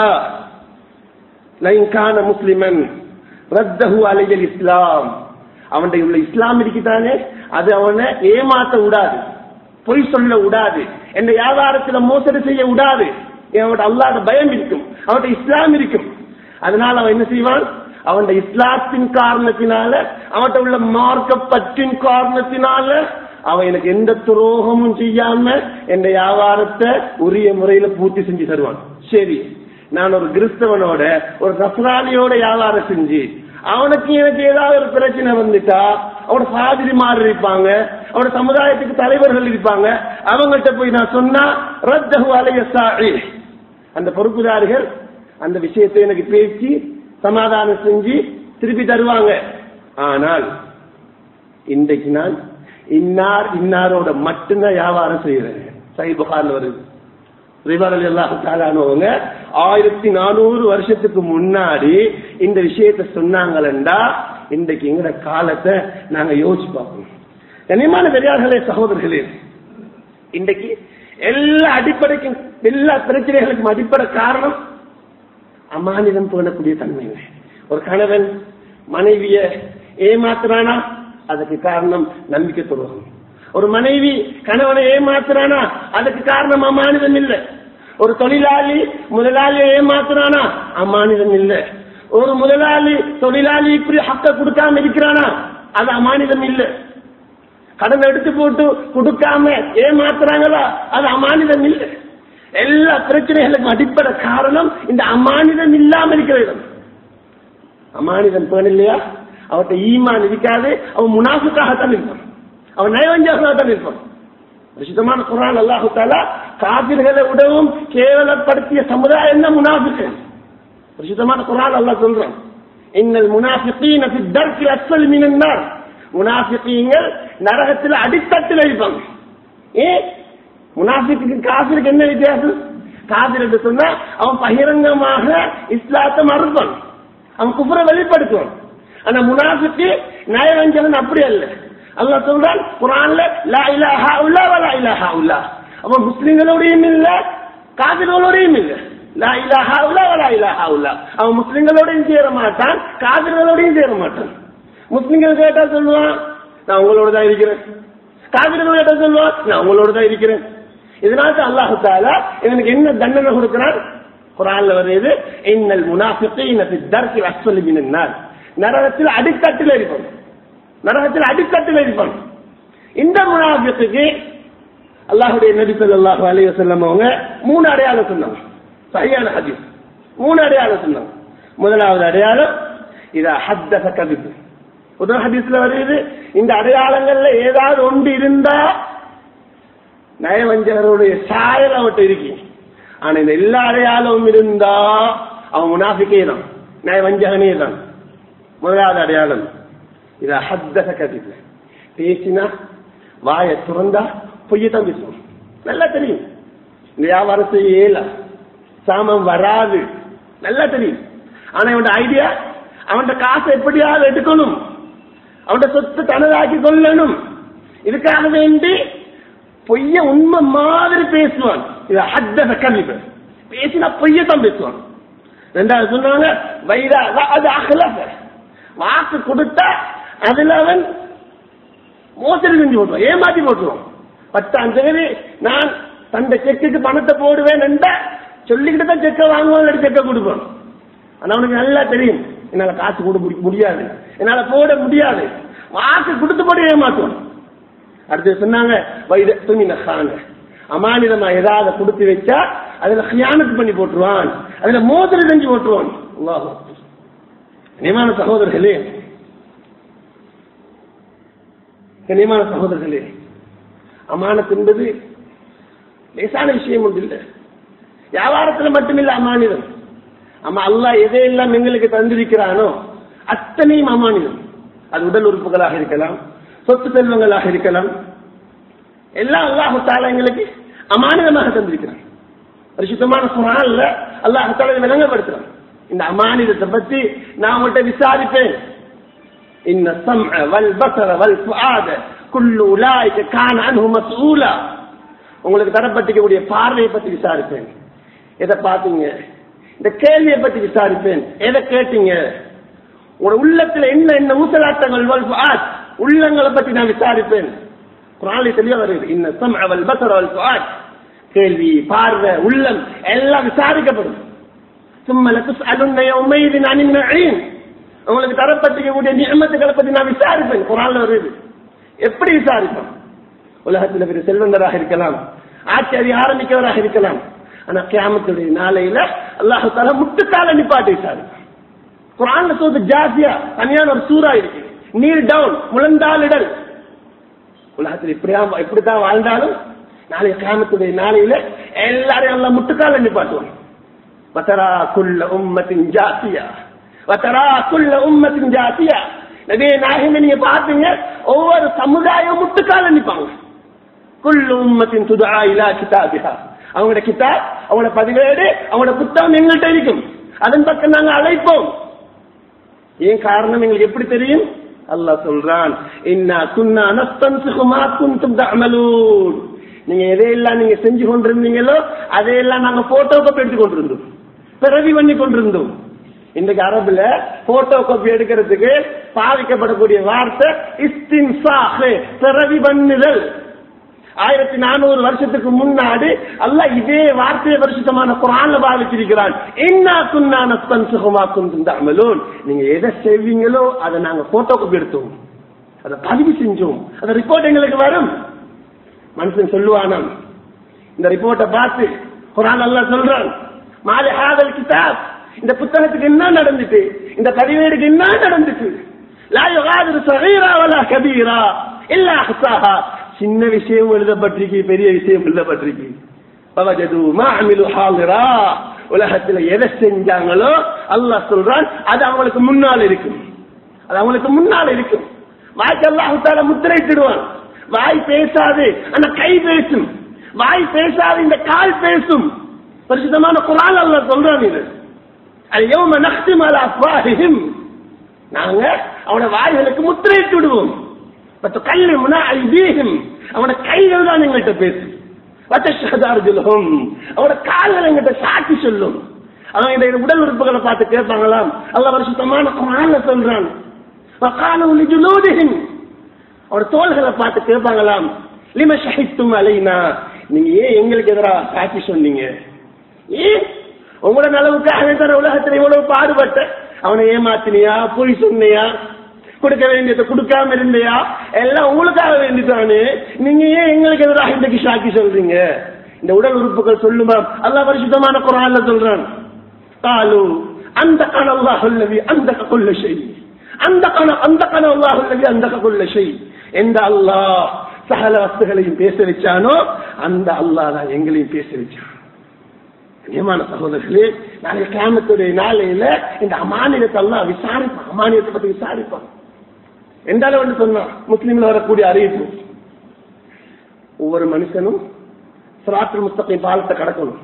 லைன்கான முஸ்லிமன் ரத்தஹு அலையல் இஸ்லாம் அவன்கிட்ட உள்ள இஸ்லாம் இருக்குதானே அது அவனை ஏமாத்த விடாது பொய் சொல்ல விடாது எந்த வியாபாரத்துல மோசடி செய்ய விடாது அவன்கிட்ட அல்லாத பயம் இருக்கும் அவன்கிட்ட இஸ்லாம் இருக்கும் அதனால அவன் என்ன செய்வான் அவன் இஸ்லாத்தின் காரணத்தினால அவன்கிட்ட உள்ள மார்க்க பற்றின் காரணத்தினால அவன் எனக்கு எந்த துரோகமும் செய்யாம என் வியாபாரத்தை உரிய முறையில பூர்த்தி செஞ்சு தருவான் சரி நான் ஒரு கிறிஸ்தவனோட ஒரு நசராணியோட வியாபாரம் செஞ்சு அவனுக்கு எனக்கு ஏதாவது ஒரு பிரச்சனை வந்துட்டா அவனோட சாதிரிமார் இருப்பாங்க அவனோட சமுதாயத்துக்கு தலைவர்கள் இருப்பாங்க அவங்கள்ட்ட போய் நான் சொன்னா ரத்தகு அலைய சாழி அந்த பொறுப்புதாரிகள் அந்த விஷயத்தை எனக்கு பேசி சமாதானம் செஞ்சு திருப்பி தருவாங்க ஆனால் இன்றைக்கு நான் இன்னார் இன்னாரோட மட்டும்தான் வியாபாரம் செய்யறேன் சை புகார்ல வருது ரிவாரல் எல்லாத்தாலானவங்க ஆயிரத்தி நானூறு வருஷத்துக்கு முன்னாடி இந்த விஷயத்த சொன்னாங்களா இன்றைக்கு எங்கட காலத்தை நாங்க யோசிச்சு பார்ப்போம் கனிமான பெரியார்களே சகோதரர்களே இன்றைக்கு எல்லா அடிப்படைக்கும் எல்லா பிரச்சனைகளுக்கும் அடிப்படை காரணம் அமானிதம் போடக்கூடிய தன்மைங்க ஒரு கணவன் மனைவிய ஏமாத்துறானா அதுக்கு காரணம் நம்பிக்கை துரோகம் ஒரு மனைவி கணவனை ஏமாத்துறானா அதுக்கு காரணம் அமானிதம் இல்லை ஒரு தொழிலாளி முதலாளியை ஏமாத்துறானா அமானிதம் இல்லை ஒரு முதலாளி தொழிலாளி இப்படி ஹக்க கொடுக்காம இருக்கிறானா அது அமானிதம் இல்லை கடன் எடுத்து போட்டு கொடுக்காம ஏமாத்துறாங்களா அது அமானிதம் இல்லை எல்லா பிரச்சனைகளுக்கும் அடிப்படை காரணம் இந்த அமானிதம் இல்லாம இருக்கிறது அமானிதம் பேண இல்லையா அவர்கிட்ட ஈமான் இருக்காது அவன் முனாஃபுக்காகத்தான் இருப்பான் அவன் நயவஞ்சகத்தான் இருப்பான் பிரசித்தமான குரான் அல்லாஹு தாலா காபிர்களை விடவும் கேவலப்படுத்திய சமுதாயம் தான் முனாஃபிக்கு பிரசித்தமான குரான் அல்லாஹ் சொல்றான் இன்னல் முனாஃபிகீன ஃபி தர்கில் அஸ்ஃபல் மினன் நார் முனாஃபிகீங்கள் நரகத்தில் அடித்தட்டில் இருப்பாங்க ஏ முனாஃபிக்கு காபிருக்கு என்ன வித்தியாசம் காபிர் என்று சொன்னா அவன் பகிரங்கமாக இஸ்லாத்தை மறுப்பான் அவன் குப்புற வெளிப்படுத்துவான் ஆனா முனாஃபிக்கு நயவஞ்சகன் அப்படி அல்ல அல்லாஹ் சொல்றான் குரான்ல லா இலாஹா உல்லா வலா இலாஹா உல்லா அவன் முஸ்லிம்களோடையும் இல்ல காதிர்களோடையும் இல்ல லா இலாஹா உல்லா வலா இலாஹா உல்லா அவன் முஸ்லிம்களோடையும் சேர மாட்டான் காதிர்களோடையும் சேர மாட்டான் முஸ்லிம்கள் கேட்டா சொல்லுவான் நான் உங்களோட தான் இருக்கிறேன் காவிர்கள் கேட்டா சொல்லுவான் நான் உங்களோட தான் இருக்கிறேன் இதனால தான் அல்லாஹு தாலா இவனுக்கு என்ன தண்டனை கொடுக்கிறான் குரான்ல வருது இன்னல் முனாஃபிகீன ஃபி தர்கில் அஸ்ஃபலி மினன் நார் நரகத்தில் அடித்தட்டில் இருப்பான் நரகத்தில் அடித்தட்டில் இருப்பான் இந்த முனாஃபிக்கு அல்லாஹுடைய நபி ஸல்லல்லாஹு அலைஹி வஸல்லம் அவங்க மூணு அடையாளம் சொன்னாங்க சரியான ஹதீஸ் மூணு அடையாளம் சொன்னாங்க முதலாவது அடையாளம் இதா ஹத்தஸ கதிப் முதல் ஹதீஸ்ல வருது இந்த அடையாளங்கள்ல ஏதாவது ஒன்று இருந்தா நயவஞ்சகருடைய சாயல் அவட்ட இருக்கு ஆனா இந்த எல்லா அடையாளமும் இருந்தா அவன் முனாஃபிக்கே தான் நயவஞ்சகனே தான் முதலாவது அடையாளம் இத ஹத்தச கதிப்பு பேசினா வாயை துறந்தா பொய்யத்தான் பேசுவோம் நல்லா தெரியும் இந்த வியாபாரம் செய்ய இயல சாமம் வராது நல்லா தெரியும் ஆனா இவன் ஐடியா அவன் காசை எப்படியாவது எடுக்கணும் அவன் சொத்து தனதாக்கி கொள்ளணும் இதுக்காக வேண்டி பொய்ய உண்மை மாதிரி பேசுவான் இது ஹத்தச கதிப்பு பேசினா பொய்யத்தான் பேசுவான் ரெண்டாவது சொன்னாங்க வைரா அது அகலச வாக்கு கொடுத்தா அதுல அவன் மோசடி செஞ்சு போட்டுருவான் ஏமாத்தி போட்டுருவான் பத்தாம் தேதி நான் தந்த செக்குக்கு பணத்தை போடுவேன் என்றா சொல்லிக்கிட்டு தான் செக்கை வாங்குவான் செக்கை கொடுப்பான் ஆனா அவனுக்கு நல்லா தெரியும் என்னால காசு கூட முடியாது என்னால போட முடியாது வாக்கு கொடுத்து போட்டு ஏமாத்துவான் அடுத்து சொன்னாங்க வைர துணி நகாங்க அமானிதமா ஏதாவது கொடுத்து வச்சா அதுல ஹியானத்து பண்ணி போட்டுருவான் அதுல மோசடி செஞ்சு போட்டுருவான் அல்லாஹ் கண்ணியமான சகோதரர்களே கண்ணியமான சகோதரர்களே அமானத் என்பது லேசான விஷயம் ஒன்று இல்லை வியாபாரத்துல மட்டுமில்ல அமானிதம் ஆமா அல்லாஹ் எதையெல்லாம் எங்களுக்கு தந்திருக்கிறானோ அத்தனையும் அமானிதம் அது உடல் உறுப்புகளாக இருக்கலாம் சொத்து செல்வங்களாக இருக்கலாம் எல்லாம் அல்லாஹு தாலா எங்களுக்கு அமானிதமாக தந்திருக்கிறான் பரிசுத்தமான குரான்ல அல்லாஹு தாலா விளங்கப்படுத்துறான் இந்த அமானிதத்தை பத்தி நான் உங்கள்கிட்ட விசாரிப்பேன் இன்ன சம்அ வல் பஸர வல் ஃபுஆத குல்லு உலாயிக கான அன்ஹு மஸ்ஊலா உங்களுக்கு தரப்பட்டிருக்கக்கூடிய பார்வையை பத்தி விசாரிப்பேன் எதை பார்த்தீங்க இந்த கேள்வியை பத்தி விசாரிப்பேன் எதை கேட்டீங்க உங்களோட உள்ளத்துல என்ன என்ன ஊசலாட்டங்கள் வல் ஃபுஆத் உள்ளங்களை பத்தி நான் விசாரிப்பேன் குரானிலே தெளிவா வருது இன்ன சம்அ வல் பஸர வல் ஃபுஆத் கேள்வி பார்வை உள்ளம் எல்லாம் விசாரிக்கப்படும் சும்மா லத்துஸ்அலுன்ன யௌமைதின் அனின் நஈம் உங்களுக்கு தரப்பட்டிருக்கக்கூடிய நியமத்துக்களை பத்தி நான் விசாரிப்பேன் குரான்ல வருது எப்படி விசாரிப்பேன் உலகத்தில் பெரிய செல்வந்தராக இருக்கலாம் ஆட்சி அதிக ஆரம்பிக்கவராக இருக்கலாம் ஆனா கியாமத்துடைய நாளையில அல்லாஹு தாலா முட்டுக்கால நிப்பாட்டி விசாரிப்பான் குரான்ல சொல்றது ஜாசியா தனியான ஒரு சூறா இருக்கு நீர் டவுன் முழந்தாளிடல் உலகத்தில் இப்படியா இப்படித்தான் வாழ்ந்தாலும் நாளைய காமத்துடைய நாளையில எல்லாரையும் எல்லாம் முட்டுக்கால நிப்பாட்டுவான் வத்தரா குள்ள உம்மத்தின் ஜாசியா வத்தரா குள்ள உம்மத்தின் ஜாசியா நபிய நாயகமே நீங்க பாத்தீங்க ஒவ்வொரு சமுதாயம் முட்டுக்கால நிப்பாங்க குள்ள உம்மத்தின் துதா இலா கிதாபிஹா அவங்களோட கிதாப் அவங்களோட பதிவேடு அவங்களோட புத்தகம் எங்கள்கிட்ட இருக்கும் அதன் பக்கம் நாங்க அழைப்போம் ஏன் காரணம் எங்களுக்கு எப்படி தெரியும் அல்லாஹ் சொல்றான் இன்னா குன்னா நஸ்தன்சிகு மா குன்தும் தஅமலூன் நீங்க எதையெல்லாம் நீங்க செஞ்சு கொண்டிருந்தீங்களோ அதையெல்லாம் நாங்க போட்டோ காப்பி எடுத்து கொண்டிருந்தோம் பிறவி பண்ணி கொண்டிருந்தோம் இன்றைக்கு அரபுல போட்டோ காப்பி எடுக்கிறதுக்கு பாதிக்கப்படக்கூடிய வார்த்தை இஸ்தின்சாஹ் பிறவி பண்ணுதல் ஆயிரத்தி நானூறு வருஷத்துக்கு முன்னாடி அல்லாஹ் இதே வார்த்தையை வருஷத்தமான குரான்ல பாவிச்சிருக்கிறான் இன்னா குன்னா நஸ்தன் சுகமா குந்தும் தஅமலூன் நீங்க எதை செய்வீங்களோ அதை நாங்க போட்டோ காப்பி எடுத்தோம் அதை பதிவு செஞ்சோம் அந்த ரிப்போர்ட் எங்களுக்கு வரும் மனுஷன் சொல்லுவானாம் இந்த ரிப்போர்ட்டை பார்த்து குரான் அல்லாஹ் சொல்றான் மாலை ஹாதல் கிதாப் இந்த புத்தகத்துக்கு என்ன நடந்துச்சு இந்த பதிவேடுக்கு என்ன நடந்துச்சு லா யுகாதிரு சகீரா வலா கபீரா இல்லா அஹ்சாஹா சின்ன விஷயம் எழுதப்பட்டிருக்கு பெரிய விஷயம் எழுதப்பட்டிருக்கு பவஜது மாமிலு ஹாலிரா உலகத்துல எதை செஞ்சாங்களோ அல்லாஹ் சொல்றான் அது அவங்களுக்கு முன்னால் இருக்கும் அது அவங்களுக்கு முன்னால் இருக்கும் வாய்க்கு அல்லாஹால முத்திரைத்திடுவான் வாய் பேசாது ஆனா கை பேசும் வாய் பேசாது இந்த கால் பேசும் பரிசுத்தமான குரான் அல்லாஹ் சொல்றான் இது அது யௌம நக்திம் அலா அஃப்வாஹிஹிம் நாங்க அவன வாய்களுக்கு முத்திரையிட்டு விடுவோம் பத்து கல்லு முன்னா ஐதீகம் அவன கைகள் தான் எங்கள்கிட்ட பேசும் வத்தஷதார்ஜுலகும் அவனோட கால்கள் எங்கிட்ட சாட்சி சொல்லும் அவன் இந்த உடல் உறுப்புகளை பார்த்து கேட்பாங்களாம் அல்ல வருஷத்தமான குரான்ல சொல்றான் வக்காலும் லிஜுலூதிஹிம் அவனோட தோள்களை பார்த்து கேட்பாங்களாம் லிம ஷஹித்தும் அலைனா நீங்க ஏன் எங்களுக்கு எதிராக சாட்சி சொன்னீங்க ஏன் உங்களோட நலவுக்காக தர உலகத்துல இவ்வளவு பாடுபட்ட அவனை ஏமாத்தினியா பொய் சொன்னியா கொடுக்க வேண்டியதை கொடுக்காம இருந்தியா எல்லாம் உங்களுக்காக வேண்டித்தானே நீங்க ஏன் எங்களுக்கு எதிராக இன்றைக்கு சாக்கி சொல்றீங்க இந்த உடல் உறுப்புகள் சொல்லுமா அல்லா பரிசுத்தமான குரான்ல சொல்றான் காலு அந்த கண அல்லாஹுல்லவி அந்த கொள்ள செய் அந்த கண அந்த கண அல்லாஹுல்லவி அந்த கொள்ள செய் எந்த அல்லாஹ் சகல வஸ்துகளையும் பேச வச்சானோ அந்த அல்லாஹ் தான் எங்களையும் பேச வச்சான் நியமான சகோதரர்களே நாளைக்கு கிராமத்துடைய நாளையில இந்த அமானியத்தை எல்லாம் விசாரிப்பான் அமானியத்தை பத்தி விசாரிப்பான் எந்த அளவு சொன்னா முஸ்லீம்ல வரக்கூடிய அறிவிப்பு ஒவ்வொரு மனுஷனும் சிராத்து முஸ்தகை பாலத்தை கடக்கணும்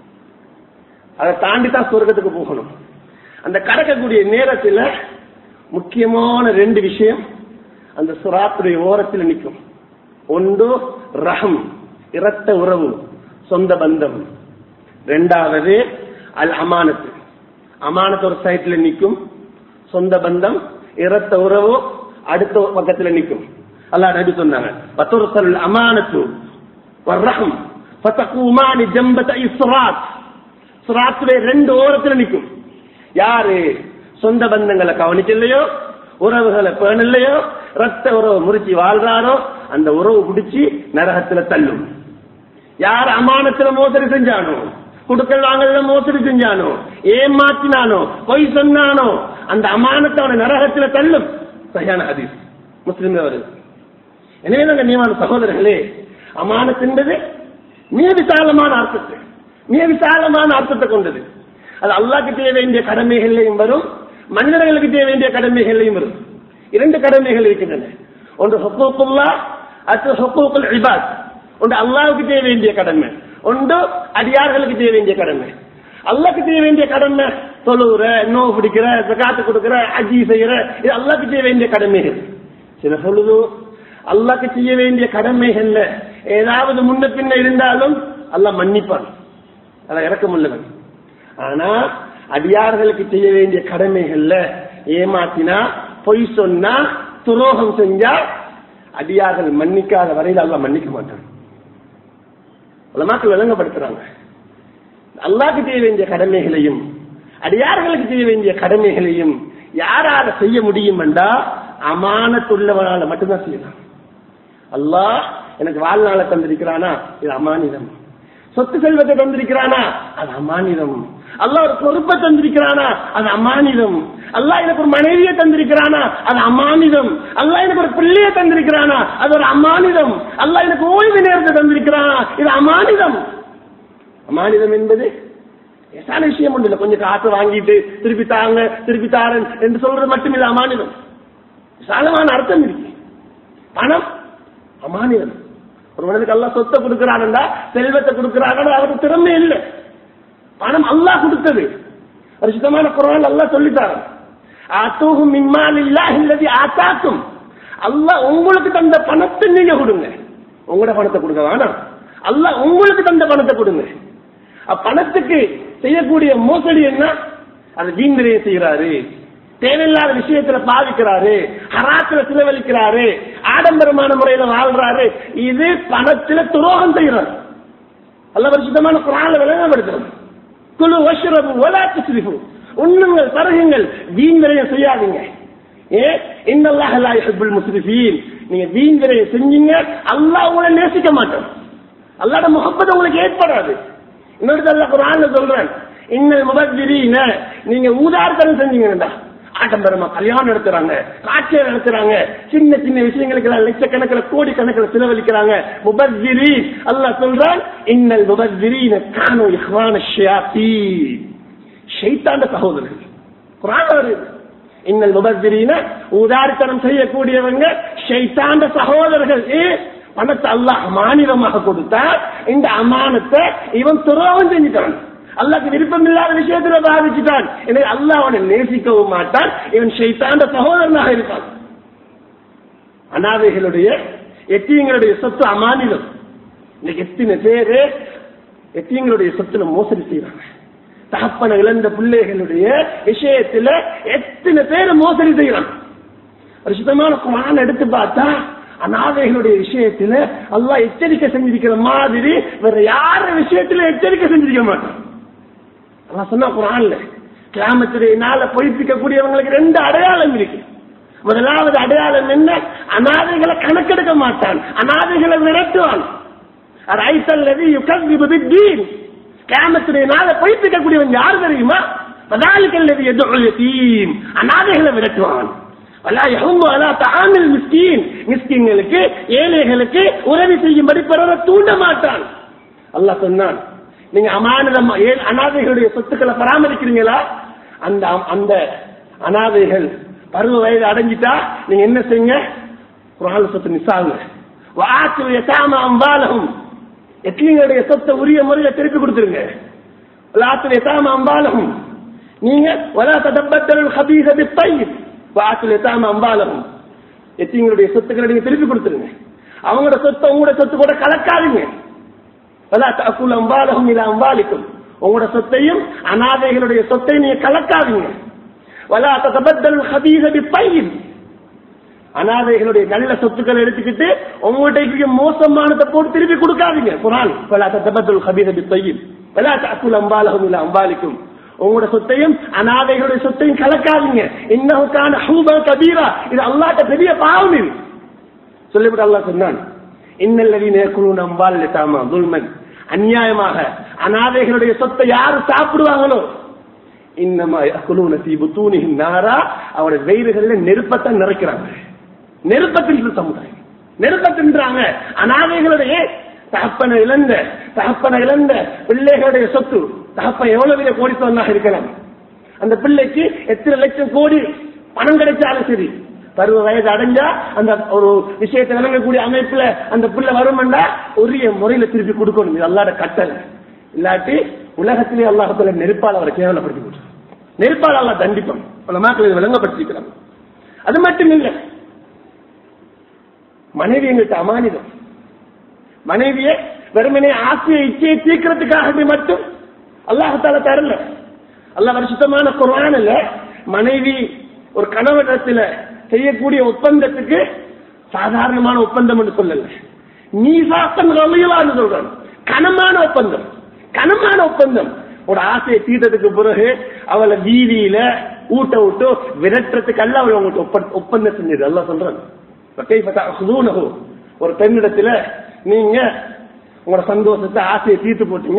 அதை தாண்டி தான் சொர்க்கத்துக்கு போகணும் அந்த கடக்கக்கூடிய நேரத்தில் முக்கியமான ரெண்டு விஷயம் அந்த சுராத்துடைய ஓரத்தில் நிற்கும் ஒன்று ரகம் இரத்த உறவு சொந்த பந்தம் ரெண்டாவது அல் அமானத்து அமானத்து ஒரு சைட்ல நிற்கும் சொந்த பந்தம் இரத்த உறவு அடுத்த பக்கத்துல நிற்கும் அல்லா நபி சொன்னாங்க பத்துருசல் அமானத்து ரகம் பத்தகுமானி ஜம்பத இஸ்ராத் சுராத்துடைய ரெண்டு ஓரத்துல நிற்கும் யாரு சொந்த பந்தங்களை கவனிக்கலையோ உறவுகளை பேணலையோ ரத்த உறவு முறிச்சு வாழ்றாரோ அந்த உறவு பிடிச்சி நரகத்துல தள்ளும் யார் அமானத்துல மோசடி செஞ்சானோ குடுக்கல் வாங்கல மோசடி செஞ்சானோ ஏமாத்தினானோ பொய் சொன்னானோ அந்த அமானத்தை அவனை நரகத்துல தள்ளும் சரியான ஹதீஸ் முஸ்லிம் வருது எனவே நாங்கள் நியமான சகோதரர்களே அமானத் என்பது மிக விசாலமான அர்த்தத்தை மிக விசாலமான அர்த்தத்தை கொண்டது அது அல்லாக்கு செய்ய வேண்டிய கடமைகளையும் வரும் மனிதர்களுக்கு செய்ய வேண்டிய கடமைகளையும் வரும் இரண்டு கடமைகள் இருக்கின்றன ஒன்று ஹொக்கூக்குல்லா அடுத்து ஹொக்கூக்குல் இபாத் ஒன்று அல்லாவுக்கு செய்ய வேண்டிய கடமை ஒன்று அடியார்களுக்கு செய்ய வேண்டிய கடமை அல்லாக்கு செய்ய வேண்டிய கடமை தொழுகிற நோவு பிடிக்கிற காத்து கொடுக்கிற அஜி செய்யற இது அல்லாக்கு செய்ய வேண்டிய கடமைகள் சில சொல்லுது அல்லாக்கு செய்ய வேண்டிய கடமைகள்ல ஏதாவது முன்ன பின்ன இருந்தாலும் அல்லாஹ் மன்னிப்பான் அதான் இறக்கம் உள்ளவன் ஆனா அடியார்களுக்கு செய்ய வேண்டிய கடமைகள்ல ஏமாத்தினா பொய் சொன்னா துரோகம் செஞ்சா அடியார்கள் மன்னிக்காத வரையில் அல்லாஹ் மன்னிக்க மாட்டான் உலமாக்கள் விளங்கப்படுத்துறாங்க அல்லாக்கு செய்ய வேண்டிய கடமைகளையும் அடியார்களுக்கு செய்ய வேண்டிய கடமைகளையும் யாரால செய்ய முடியும் என்றா அமானத்துள்ளவனால மட்டும்தான் செய்யலாம் அல்லாஹ் எனக்கு வாழ்நாளை தந்திருக்கிறானா இது அமானிதம் சொத்து செல்வத்தை தந்திருக்கிறானா அது அமானிதம் அல்லாஹ் ஒரு பொறுப்பை தந்திருக்கிறானா அது அமானிதம் அல்லாஹ் எனக்கு ஒரு மனைவியை தந்திருக்கிறானா அது அமானிதம் அல்லாஹ் எனக்கு ஒரு பிள்ளையை தந்திருக்கிறானா அது ஒரு அமானிதம் அல்லாஹ் எனக்கு ஓய்வு நேரத்தை தந்திருக்கிறானா இது அமானிதம் அமானிதம் என்பது லேசான விஷயம் ஒன்று இல்லை கொஞ்சம் காசு வாங்கிட்டு திருப்பி தாங்க திருப்பி தாரன் என்று சொல்றது மட்டும் இல்லை அமானிதம் விசாலமான அர்த்தம் இருக்கு பணம் அமானிதம் ஒரு மனிதனுக்கு எல்லாம் சொத்தை கொடுக்கிறான்டா செல்வத்தை கொடுக்கிறாங்க அவருக்கு திறமை இல்லை பணம் அல்லாஹ் கொடுத்தது ஒரு சுத்தமான குரான் அல்லாஹ் சொல்லித்தாரு ஆத்தூகும் மின்மால் இல்லா இல்லதி ஆத்தாக்கும் அல்லாஹ் உங்களுக்கு தந்த பணத்தை நீங்க கொடுங்க உங்களோட பணத்தை கொடுக்க வேணாம் அல்லாஹ் உங்களுக்கு தந்த பணத்தை கொடுங்க பணத்துக்கு செய்யக்கூடிய மோசடி என்ன அது வீண்விரையை செய்யறாரு தேவையில்லாத விஷயத்துல பாதிக்கிறாரு ஹராத்துல செலவழிக்கிறாரு ஆடம்பரமான முறையில வாழ்றாரு இது பணத்துல துரோகம் செய்யறாரு அல்ல பரிசுத்தமான குரான விளங்கப்படுத்துறது குழு வஷ்ரபு ஒலாத்து சிரிப்பு உண்ணுங்கள் பருகுங்கள் வீண் விரயம் செய்யாதீங்க ஏ இன்னல்லாஹ் முஸ்லிஃபீன் நீங்க வீண் விரயம் செஞ்சீங்க அல்லாஹ் உங்களை நேசிக்க மாட்டோம் அல்லாட முகப்பத் உங்களுக்கு ஏற்படாது இன்னொரு அல்ல குரான்ல சொல்றேன் இன்னல் முபத்திரீன நீங்க ஊதார்த்தனம் செஞ்சீங்கடா ஆடம்பரமா கல்யாணம் நடத்துறாங்க காட்சியை நடத்துறாங்க சின்ன சின்ன விஷயங்களுக்கு எல்லாம் லட்சக்கணக்கில் கோடி கணக்கில் செலவழிக்கிறாங்க முபத்திரி அல்லாஹ் சொல்றான் இன்னல் முபத்திரீன கானு இஹ்வான ஷயாத்தீன் ஷைத்தாண்ட சகோதரர்கள் குரான் வருது இன்னல் முபத்திரீன உதாரித்தனம் செய்யக்கூடியவங்க ஷைத்தாண்ட சகோதரர்கள் ஏ பணத்தை அல்லாஹ் அமானிதமாக கொடுத்தா இந்த அமானத்தை இவன் துரோகம் செஞ்சுட்டான் அல்லாக்கு விருப்பம் இல்லாத விஷயத்துல பாதிச்சுட்டான் எனவே அல்லாஹ் அவனை நேசிக்கவும் மாட்டான் இவன் ஷைத்தாண்ட சகோதரனாக இருப்பான் அனாதைகளுடைய எத்தியங்களுடைய சொத்து அமானிதம் இன்னைக்கு எத்தனை பேரு எத்தியங்களுடைய சொத்துல மோசடி செய்யறாங்க தகப்பன இழந்த பிள்ளைகளுடைய விஷயத்துல எத்தனை பேர் மோசடி செய்யறாங்க ஒரு சுத்தமான குரான் எடுத்து பார்த்தா அநாதைகளுடைய விஷயத்துல அல்லாஹ் எச்சரிக்கை செஞ்சிருக்கிற மாதிரி வேற யார விஷயத்துல எச்சரிக்கை செஞ்சிருக்க மாட்டான் அல்லாஹ் சொன்னா குரான்ல கிராமத்துடைய நாள பொய்ப்பிக்கக்கூடியவங்களுக்கு ரெண்டு அடையாளம் இருக்கு முதலாவது அடையாளம் என்ன அநாதைகளை கணக்கெடுக்க மாட்டான் அநாதைகளை விரட்டுவான் ரைத்தல்லது யுகீன் கிராமத்துடைய நாள பொய்ப்பிக்கக்கூடியவன் யார் தெரியுமா பதாலிக்கல்லது எதிர்த்தீம் அநாதைகளை விரட்டுவான் மிஸ்கின்களுக்கு ஏழைகளுக்கு உதவி செய்யும்படி பிறரை தூண்ட மாட்டான் அல்லாஹ் சொன்னான் நீங்க அமானதம் அனாதைகளுடைய சொத்துக்களை பராமரிக்கிறீங்களா அந்த அந்த அனாதைகள் பருவ வயது அடைஞ்சிட்டா நீங்க என்ன செய்யுங்க குரான் சொத்து நிசாங்க வாக்கு எட்டாம அம்பாலகம் எத்தீங்களுடைய சொத்தை உரிய முறையில திருப்பி கொடுத்துருங்க லாத்துல எட்டாம அம்பாலகம் நீங்க வலா தடப்பத்தல் ஹபீச பித்தையில் வாசல் எத்தாம அம்பாலகம் எத்தீங்களுடைய சொத்துக்களை நீங்க திருப்பி கொடுத்துருங்க அவங்களோட சொத்தை உங்களோட சொத்து கூட கலக்காதீங்க அக்குல் அம்பாலகம் இல்ல அம்பாலிக்கும் உங்களோட சொத்தையும் அனாதைகளுடைய சொத்தை நீங்க கலக்காதீங்க வலா தபத்தல் ஹபீசபி பையில் அனாதைகளுடைய நல்ல சொத்துக்களை எடுத்துக்கிட்டு உங்கள்கிட்ட மோசமானதை போட்டு திருப்பி கொடுக்காதீங்க குரான் வலா தபத்தல் ஹபீசபி பையில் வலா அக்குல் அம்பாலகம் இல்ல அம்பாலிக்கும் உங்களோட சொத்தையும் அனாதைகளுடைய சொத்தையும் கலக்காதீங்க இன்னுக்கான ஹூபா கபீரா இது அல்லாட்ட பெரிய பாவம் இது சொல்லிவிட்டு அல்லா சொன்னான் இன்னல்லவி நேக்குழு நம்பால் தாமா துல்மன் அநியாயமாக அனாதைகளுடைய சொத்தை யாரு சாப்பிடுவாங்களோ இன்னமா குழுன தீபு தூணி நாரா அவருடைய வயிறுகள்ல நெருப்பத்தை நிறைக்கிறாங்க நெருப்பத்தின் சமுதாயம் நெருப்பத்தின்றாங்க அனாதைகளுடைய தகப்பனை இழந்த தகப்பனை இழந்த பிள்ளைகளுடைய சொத்து தகப்பன் எவ்வளவு பெரிய கோடித்தவனாக இருக்கலாம் அந்த பிள்ளைக்கு எத்தனை லட்சம் கோடி பணம் கிடைச்சாலும் சரி பருவ வயது அடைஞ்சா அந்த ஒரு விஷயத்தை விளங்கக்கூடிய அமைப்புல அந்த பிள்ளை வருமெண்டா உரிய முறையில திருப்பி கொடுக்கணும் இது அல்லாட கட்டளை இல்லாட்டி உலகத்திலே அல்லாஹத்துல நெருப்பால் அவரை கேவலப்படுத்தி கொடுத்து நெருப்பால் அல்லா தண்டிப்போம் பல மக்கள் இதை விளங்கப்படுத்திக்கிறாங்க அது மட்டும் இல்லை மனைவி எங்கள்கிட்ட அமானிதம் மனைவியை வெறுமனே ஆசையை இச்சையை தீர்க்கிறதுக்காக மட்டும் அல்லாஹால தரல அல்ல வருஷத்தமான குரானில் மனைவி ஒரு கணவனிடத்துல செய்யக்கூடிய ஒப்பந்தத்துக்கு சாதாரணமான ஒப்பந்தம் என்று சொல்லல நீ சாத்தன் சொல்றான் கனமான ஒப்பந்தம் கனமான ஒப்பந்தம் ஒரு ஆசையை தீட்டத்துக்கு பிறகு அவளை வீதியில ஊட்ட விட்டு விரட்டுறதுக்கு அல்ல அவள் உங்களுக்கு ஒப்பந்தம் செஞ்சது அல்ல சொல்றான் ஒரு பெண்ணிடத்துல நீங்க உங்களோட சந்தோஷத்தை ஆசையை தீர்த்து போட்டீங்க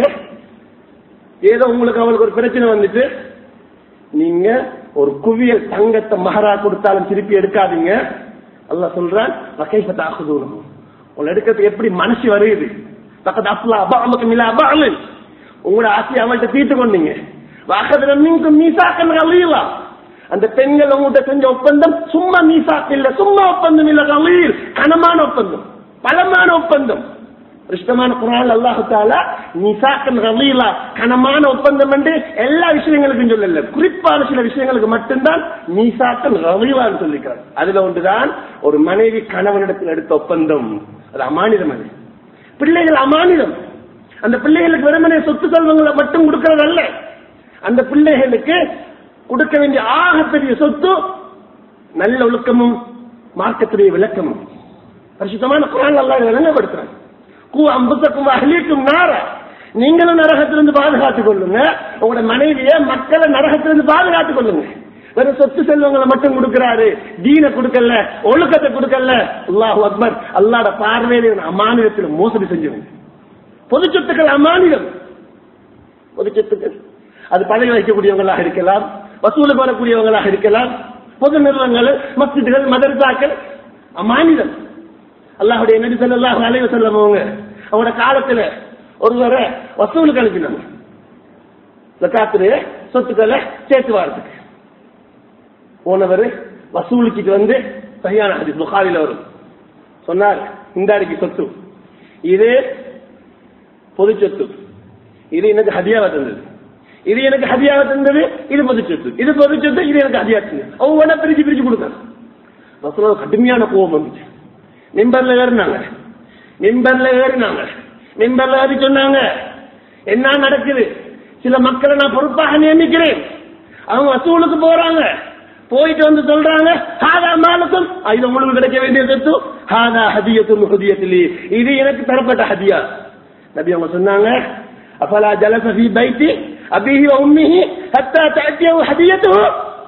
ஏதோ உங்களுக்கு அவளுக்கு ஒரு பிரச்சனை வந்துட்டு நீங்க ஒரு குவியல் தங்கத்தை மகரா கொடுத்தாலும் திருப்பி எடுக்காதீங்க அல்லாஹ் சொல்றான் வகைஃபத் ஆகுதூனம் உங்களை எடுக்கிறதுக்கு எப்படி மனசு வருது பக்கத்து அப்லா அபாமக்கு மிலா அபாமன் உங்களோட ஆசையை அவள்கிட்ட தீர்த்து கொண்டீங்க வாக்கத்துல மீண்டும் மீசாக்கன் அழியலா அந்த பெண்கள் உங்கள்கிட்ட செஞ்ச ஒப்பந்தம் சும்மா மீசாக்கு இல்ல சும்மா ஒப்பந்தம் இல்ல கலீல் கனமான ஒப்பந்தம் பலமான ஒப்பந்தம் இஷ்டமான குரான் அல்லாஹு தாலா நிசாக்கன் ரலீலா கனமான ஒப்பந்தம் என்று எல்லா விஷயங்களுக்கும் சொல்லல குறிப்பான சில விஷயங்களுக்கு மட்டும்தான் நீசாக்கன் ரலீலான்னு சொல்லிக்கிறார் அதுல ஒன்றுதான் ஒரு மனைவி கணவனிடத்தில் எடுத்த ஒப்பந்தம் அது அமானிதம் அது பிள்ளைகள் அமானிதம் அந்த பிள்ளைகளுக்கு வெறுமனே சொத்து செல்வங்களை மட்டும் கொடுக்கிறது அல்ல அந்த பிள்ளைகளுக்கு கொடுக்க வேண்டிய ஆகப்பெரிய சொத்து நல்ல ஒழுக்கமும் மார்க்கத்துடைய விளக்கமும் பரிசுத்தமான குரான் அல்லாஹ் விளங்கப்படுத்துறாங்க கூ அம்புத்தக்கும் அகலிக்கும் நார நீங்களும் நரகத்திலிருந்து பாதுகாத்துக் கொள்ளுங்க உங்களோட மனைவிய மக்களை நரகத்திலிருந்து பாதுகாத்துக் கொள்ளுங்க வெறும் சொத்து செல்வங்களை மட்டும் கொடுக்கிறாரு தீன கொடுக்கல ஒழுக்கத்தை கொடுக்கல அல்லாஹ் அக்பர் அல்லாட பார்வையில அமானிதத்தில் மோசடி செஞ்சவங்க பொது சொத்துக்கள் அமானிதம் பொது சொத்துக்கள் அது பதவி வைக்கக்கூடியவங்களாக இருக்கலாம் வசூலுக்கு வரக்கூடியவங்களாக இருக்கலாம் பொது நிறுவனங்கள் மஸ்ஜிதுகள் மதரசாக்கள் அமானிதம் அல்லாஹுடைய நபி ஸல்லல்லாஹு அலைஹி வஸல்லம் அவங்க அவங்களோட காலத்துல ஒருவரை வசூலுக்கு அனுப்பினாங்க ஜக்காத்துல சொத்துக்களை சேர்த்து வாரத்துக்கு போனவர் வசூலுக்கு வந்து சரியான ஹதீஸ் புகாரில வரும் சொன்னார் இந்த அடிக்கு சொத்து இது பொது சொத்து இது எனக்கு ஹதியாவா தந்தது இது எனக்கு ஹதியாவா தந்தது இது பொது சொத்து இது பொது சொத்து இது எனக்கு ஹதியா தந்தது ஒவ்வொன்றா பிரிச்சு பிரிச்சு கொடுத்தாங்க ரசூலா கடுமையான கோபம் வந்துச்சு மிம்பர்ல ஏறினாங்க மிம்பர்ல ஏறினாங்க மிம்பர்ல ஏறி சொன்னாங்க என்ன நடக்குது சில மக்களை நான் பொறுப்பாக நியமிக்கிறேன் அவங்க வசூலுக்கு போறாங்க போயிட்டு வந்து சொல்றாங்க ஹாதா மாலத்தும் இது உங்களுக்கு கிடைக்க வேண்டிய சொத்து ஹாதா ஹதியத்தும் ஹதியத்திலி இது எனக்கு தரப்பட்ட ஹதியா நபி அவங்க சொன்னாங்க அஃபலா ஜலச ஃபீ பைத்தி அபிஹி வ உம்மிஹி ஹத்தா தஅத்தியஹு ஹதியத்துஹு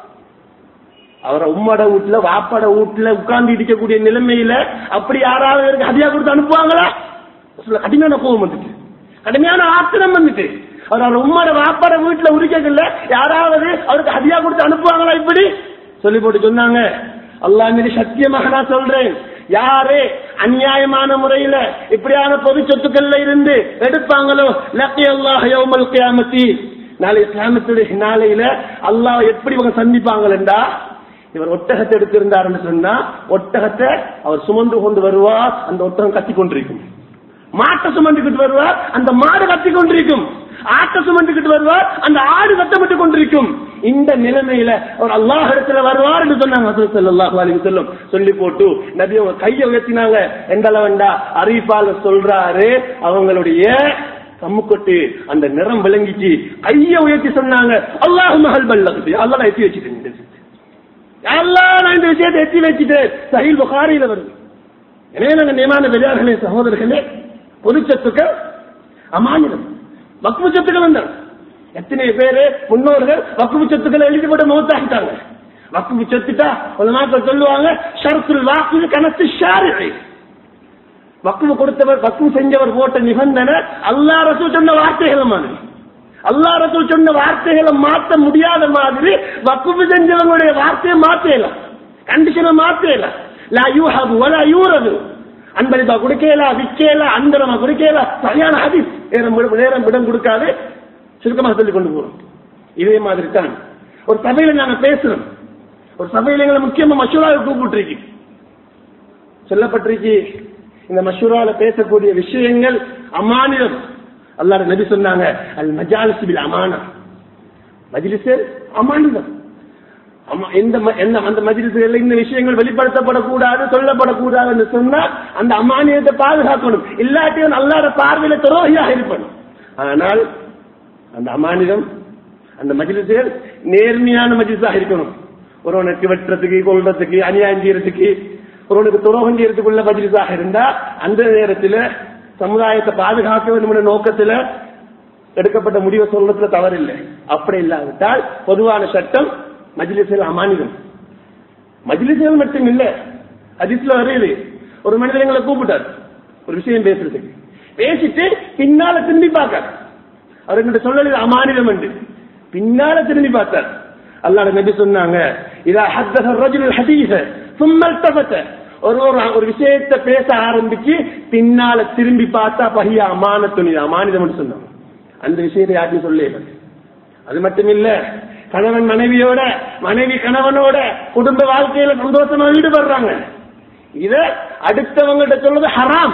அவரை உம்மட வீட்டுல வாப்பட வீட்டுல உட்கார்ந்து இருக்கக்கூடிய நிலைமையில அப்படி யாராவது இவருக்கு ஹதியா கொடுத்து அனுப்புவாங்களா சொல்ல கடுமையான கோபம் வந்துட்டு கடுமையான ஆத்திரம் வந்துட்டு அவர் அவர் உம்மட வாப்பட வீட்டுல உரிக்கல யாராவது அவருக்கு ஹதியா கொடுத்து அனுப்புவாங்களா இப்படி சொல்லி போட்டு சொன்னாங்க அல்லாஹ் மீது சத்தியமாக நான் சொல்றேன் யாரு அநியாயமான முறையில இப்படியான பொது சொத்துக்கள்ல இருந்து எடுப்பாங்களோ லக்கி அல்லாஹ் யௌமல் கியாமத்தி நாளை கியாமத்துடைய நாளையில அல்லாஹ் எப்படி இவங்க சந்திப்பாங்களா இவர் ஒட்டகத்தை எடுத்திருந்தாருன்னு சொன்னா ஒட்டகத்தை அவர் சுமந்து கொண்டு வருவார் அந்த ஒட்டகம் கத்தி கொண்டிருக்கும் மாட்டை சுமந்துக்கிட்டு வருவார் அந்த மாடு கத்தி கொண்டிருக்கும் ஆட்டை சுமந்துக்கிட்டு வருவார் அந்த ஆடு கத்தப்பட்டு கொண்டிருக்கும் இந்த நிலைமையில அவர் அல்லாஹ் இடத்துல வருவார் என்று சொன்னாங்க ஹசரத் ஸல்லல்லாஹு அலைஹி வஸல்லம் சொல்லி போட்டு நபி அவங்க கையை உயர்த்தினாங்க எந்த அளவண்டா அறிவிப்பாளர் சொல்றாரு அவங்களுடைய கம்முக்கொட்டு அந்த நிறம் விளங்கிச்சு கையை உயர்த்தி சொன்னாங்க அல்லாஹ் மஹல் பல்லகுது அல்லாஹ் நான் எத்தி வச்சுட்டேன் அல்லாஹ் நான் இந்த விஷயத்தை எத்தி வச்சுட்டேன் சஹீல் புகாரியில வருது எனவே நாங்க நியமான பெரியார்களே சகோதரர்களே பொது சொத்துக்கள் அமானிதம் வக்குவு சொத்துக்கள் வந்தாங்க எத்தனை பேரு முன்னோர்கள் வக்குவு சொத்துக்களை எழுதி போட்டு மௌத்தாகிட்டாங்க வக்குவு சொத்துட்டா ஒரு நாட்கள் சொல்லுவாங்க ஷரத்துல் வாக்கு கணத்து ஷாரி வக்குவு கொடுத்தவர் வக்குவு செஞ்சவர் போட்ட நிபந்தனை அல்லா ரசூல் சொன்ன வார்த்தைகள் மாதிரி அல்லா ரசூல் சொன்ன வார்த்தைகளை மாற்ற முடியாத மாதிரி வக்குவு செஞ்சவங்களுடைய வார்த்தையை மாற்றலாம் கண்டிஷனை மாற்றலாம் லா யூஹபு வலா யூரது அன்பளிப்பா கொடுக்கல விக்கல அந்தரமா கொடுக்கல சரியான ஹதீஸ் நேரம் விட- நேரம் விடம் கொடுக்காது சுருக்கமாக சொல்லி கொண்டு போறோம் இதே மாதிரி தான் ஒரு சபையில நாங்க பேசுறோம் ஒரு சபையில எங்களை முக்கியமா மசூராவை கூப்பிட்டுருக்கு சொல்லப்பட்டிருக்கு இந்த மசூரால பேசக்கூடிய விஷயங்கள் அமானிதம் அல்லாஹ் நபி சொன்னாங்க அல் மஜாலிஸ் பில் அமானா மஜ்லிஸ் அமானிதம் ஆமா, எந்த ம- எந்த அந்த மஜ்லிஸ்களில் இந்த விஷயங்கள் வெளிப்படுத்தப்படக்கூடாது சொல்லப்படக்கூடாதுன்னு சொன்னா அந்த அமானியத்தை பாதுகாக்கணும் இல்லாட்டியும் அல்லாத பார்வையில துரோகியாக இருப்பணும் ஆனால் அந்த அமானிதம் அந்த மஜ்லிஸ்கள் நேர்மையான மஜ்லிஸாக இருக்கணும் ஒருவனுக்கு வெட்டுறதுக்கு கொள்றதுக்கு அநியாயம் செய்யறதுக்கு ஒருவனுக்கு துரோகம் செய்யறதுக்குள்ள மஜ்லிஸாக இருந்தா அந்த நேரத்தில் சமுதாயத்தை பாதுகாக்க வேண்டும் என்ற நோக்கத்துல எடுக்கப்பட்ட முடிவை சொல்றதுல தவறில்லை அப்படி இல்லாவிட்டால் பொதுவான சட்டம் மஜ்லிஸில் அமானிதம் மஜ்லிஸ்கள் மட்டும் இல்ல ஹதீஸ்ல வருது ஒரு மனிதர் எங்களை கூப்பிட்டார் ஒரு விஷயம் பேசுறதுக்கு பேசிட்டு பின்னால திரும்பி பார்க்க அவர்கிட்ட சொல்லல அமானிதம் என்று பின்னால திரும்பி பார்த்தார் அல்லாஹ் நபி சொன்னாங்க இதா ஹத்தஸ الرجل الحديث ثم التفت ஒரு ஒரு ஒரு விஷயத்தை பேச ஆரம்பிச்சு பின்னால திரும்பி பார்த்தா பஹியா அமானத்துன் இது அமானிதம் என்று சொன்னாங்க அந்த விஷயத்தை யாருக்கும் சொல்ல அது மட்டும் இல்ல கணவன் மனைவியோட மனைவி கணவனோட குடும்ப வாழ்க்கையில சந்தோஷமா ஈடுபடுறாங்க இத அடுத்தவங்ககிட்ட சொல்றது ஹராம்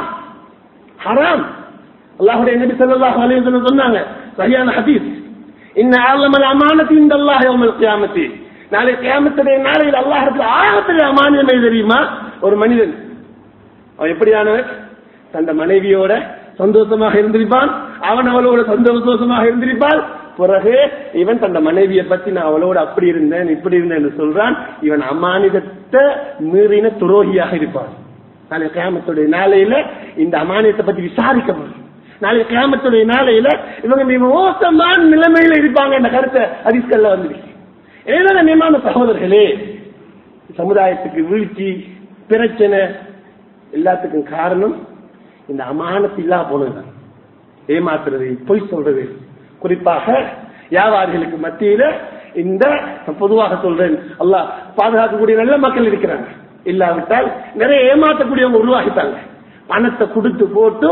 ஹராம் அல்லாஹுடைய நபி ஸல்லல்லாஹு அலைஹி வஸல்லம் சொன்னாங்க சரியான ஹதீஸ் இன்ன ஆலமல் அமானத்தி இந்த அல்லாஹ் யௌமல் கியாமத்தி நாளை கியாமத்துடைய நாளையில் அல்லாஹ்வுக்கு ஆகத்தில் அமானியம் எது தெரியுமா ஒரு மனிதன் அவன் எப்படியானவன் தந்த மனைவியோட சந்தோஷமாக இருந்திருப்பான் அவன் அவளோட சந்தோஷமாக இருந்திருப்பாள் பிறகு இவன் தந்த மனைவியை பத்தி நான் அவளோட அப்படி இருந்தேன் இப்படி இருந்தேன் என்று சொல்றான் இவன் அமானிதத்தை மீறின துரோகியாக இருப்பான் நாளை கியாமத்துடைய நாளையில இந்த அமானியத்தை பத்தி விசாரிக்கப்படும் நாளை கியாமத்துடைய நாளையில இவங்க மிக மோசமான நிலைமையில இருப்பாங்க என்ற கருத்தை அதிஸ்கல்ல வந்துருக்கு ஏதோ நியமான சகோதரர்களே சமுதாயத்துக்கு வீழ்ச்சி பிரச்சனை எல்லாத்துக்கும் காரணம் இந்த அமானத்து இல்லா போனதுதான் ஏமாத்துறது பொய் சொல்றது குறிப்பாக வியாபாரிகளுக்கு மத்தியில இந்த பொதுவாக சொல்றேன் அல்லாஹ் பாதுகாக்கக்கூடிய நல்ல மக்கள் இருக்கிறாங்க இல்லாவிட்டால் நிறைய ஏமாற்றக்கூடியவங்க உருவாகிட்டாங்க பணத்தை கொடுத்து போட்டு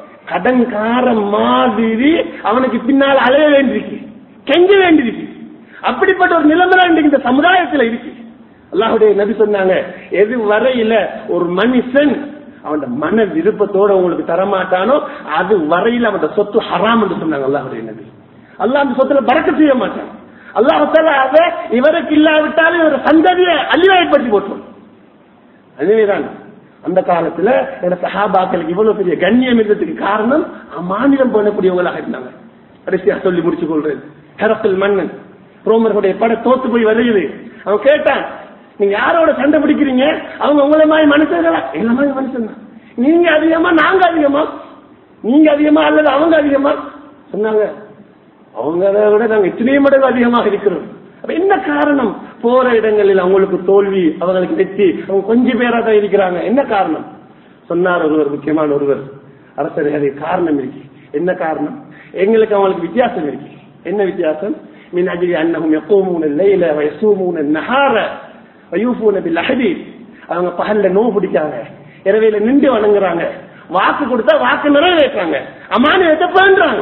கடன்கார மாதிரி அவனுக்கு பின்னால் அலைய வேண்டியிருக்கு கெஞ்ச வேண்டியிருக்கு அப்படிப்பட்ட ஒரு நிலைமை இன்றைக்கு இந்த சமுதாயத்துல இருக்கு அல்லாஹுடைய நபி சொன்னாங்க எது வரையில ஒரு மனுஷன் அவன் மன விருப்பத்தோட உங்களுக்கு தரமாட்டானோ அது வரையில அவன் சொத்து ஹராம் என்று சொன்னாங்க அல்லாஹுடைய நபி அல்லாஹ் அந்த சொத்துல பறக்க செய்ய மாட்டான் அல்லாஹால அதை இவருக்கு இல்லாவிட்டாலும் இவர் சந்ததியை அழிவாய்ப்படுத்தி போட்டோம் அதுவேதான் அந்த காலத்துல என்னோட சஹாபாக்களுக்கு இவ்வளவு பெரிய கண்ணியம் இருந்ததுக்கு காரணம் அமானியம் பண்ணக்கூடியவங்களாக இருந்தாங்க கடைசியா சொல்லி முடிச்சு கொள்றேன் ஹெரப்பில் மன்னன் ரோமர்களுடைய பட தோத்து போய் வருகிறது அவன் கேட்டான் நீங்க யாரோட சண்டை பிடிக்கிறீங்க அவங்க உங்களை மாதிரி மனுஷங்களா என்ன மாதிரி மனுஷன் தான் நீங்க அதிகமா நாங்க அதிகமா நீங்க அதிகமா அல்லது அவங்க அதிகமா சொன்னாங்க அவங்க விட நாங்க இத்தனை மடங்கு அதிகமாக இருக்கிறோம் அப்ப என்ன காரணம் போற இடங்களில் அவங்களுக்கு தோல்வி அவங்களுக்கு வெற்றி அவங்க கொஞ்சம் பேரா தான் இருக்கிறாங்க என்ன காரணம் சொன்னார் ஒருவர் முக்கியமான ஒருவர் அரசர் அது காரணம் இருக்கு என்ன காரணம் எங்களுக்கு அவங்களுக்கு வித்தியாசம் இருக்கு என்ன வித்தியாசம் من أجل أنهم يقومون الليل ويصومون النهار ويوفون بالعهد அவங்க பகல்ல நோவு பிடிக்காங்க இரவையில நின்று வணங்குறாங்க வாக்கு கொடுத்தா வாக்கு நிறைவேற்றாங்க அமானியத்தை பண்றாங்க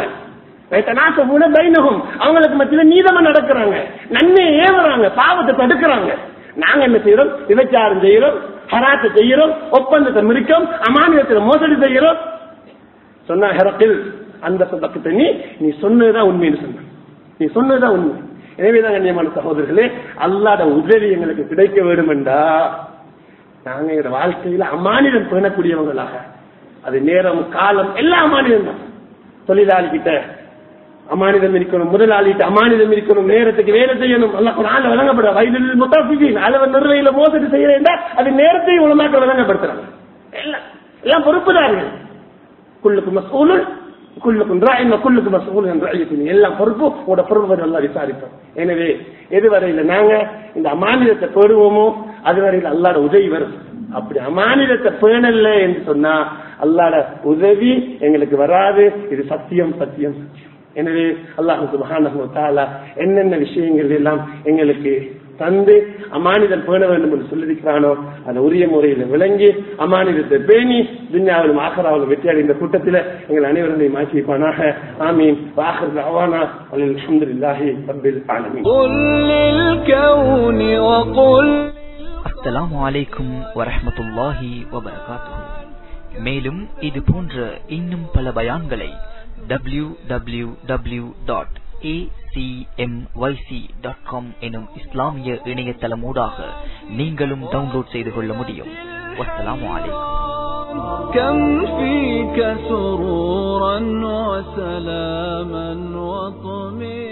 பைனகும் அவங்களுக்கு மத்தியில நீதமா நடக்கிறாங்க நன்மையை ஏவுறாங்க பாவத்தை தடுக்கிறாங்க நாங்க என்ன செய்யறோம் விபச்சாரம் செய்யறோம் ஹராத்தை செய்யறோம் ஒப்பந்தத்தை மிருக்கம் அமானியத்துல மோசடி செய்யறோம் சொன்னா ஹெரக்கில் அந்த பக்கத்தை நீ நீ சொன்னதுதான் உண்மைன்னு சொன்ன நீ சொன்னதுதான் உண்மை எனவேதான் கண்ணியமான சகோதரர்களே அல்லாத உதவி எங்களுக்கு கிடைக்க வேண்டும் என்றா நாங்க எங்க வாழ்க்கையில அமானிதம் பேணக்கூடியவங்களாக அது நேரம் காலம் எல்லா அமானிதம் தான் தொழிலாளி கிட்ட அமானிதம் இருக்கணும் முதலாளிகிட்ட அமானிதம் இருக்கணும் நேரத்துக்கு வேலை செய்யணும் அல்ல குரான் வழங்கப்பட வயதில் முத்தாஃபிஜின் அளவு நிர்வையில மோசடி செய்யறேன் அது நேரத்தையும் உலமாக்க வழங்கப்படுத்துறாங்க எல்லாம் எல்லாம் பொறுப்புதார்கள் குள்ளுக்கு மசூலுன் குள்ளுக்கும் ராயின் குள்ளுக்கு மசூல் என்ற எல்லாம் பொறுப்பு உங்களோட பொறுப்பு நல்லா விசாரிப்போம் எனவே எதுவரையில நாங்க இந்த அமானிதத்தை பேடுவோமோ அதுவரையில் அல்லாட உதவி வரும் அப்படி அமானிதத்தை பேணல என்று சொன்னா அல்லாட உதவி எங்களுக்கு வராது இது சத்தியம் சத்தியம் சத்தியம் எனவே அல்லாஹு சுபஹானஹு தஆலா என்னென்ன விஷயங்கள் எல்லாம் எங்களுக்கு தந்து அமானிதம் பேண வேண்டும் என்று சொல்லியிருக்கிறானோ அதை உரிய முறையில் விளங்கி அமானிதத்தை பேணி துன்யாவிலும் ஆகராவிலும் வெற்றி அடைந்த கூட்டத்தில் எங்கள் அனைவரையும் மாற்றிப்பானாக ஆமீன் வாஹர் அவானா அல்ஹம்துலில்லாஹி ரப்பில் ஆலமீன் قل للكون وقل அஸ்ஸலாமு அலைக்கும் வரஹ்மத்துல்லாஹி வபரகாத்துஹு மேலும் இது போன்ற இன்னும் பல பயான்களை டபிள்யூ டபிள்யூ டபிள்யூ டாட் எனும் இஸ்லாமிய இணையதளமூடாக நீங்களும் டவுன்லோட் செய்து கொள்ள முடியும் வஸ்ஸலாமு அலைக்கும் كم فيك سرورا وسلاما وطمئنا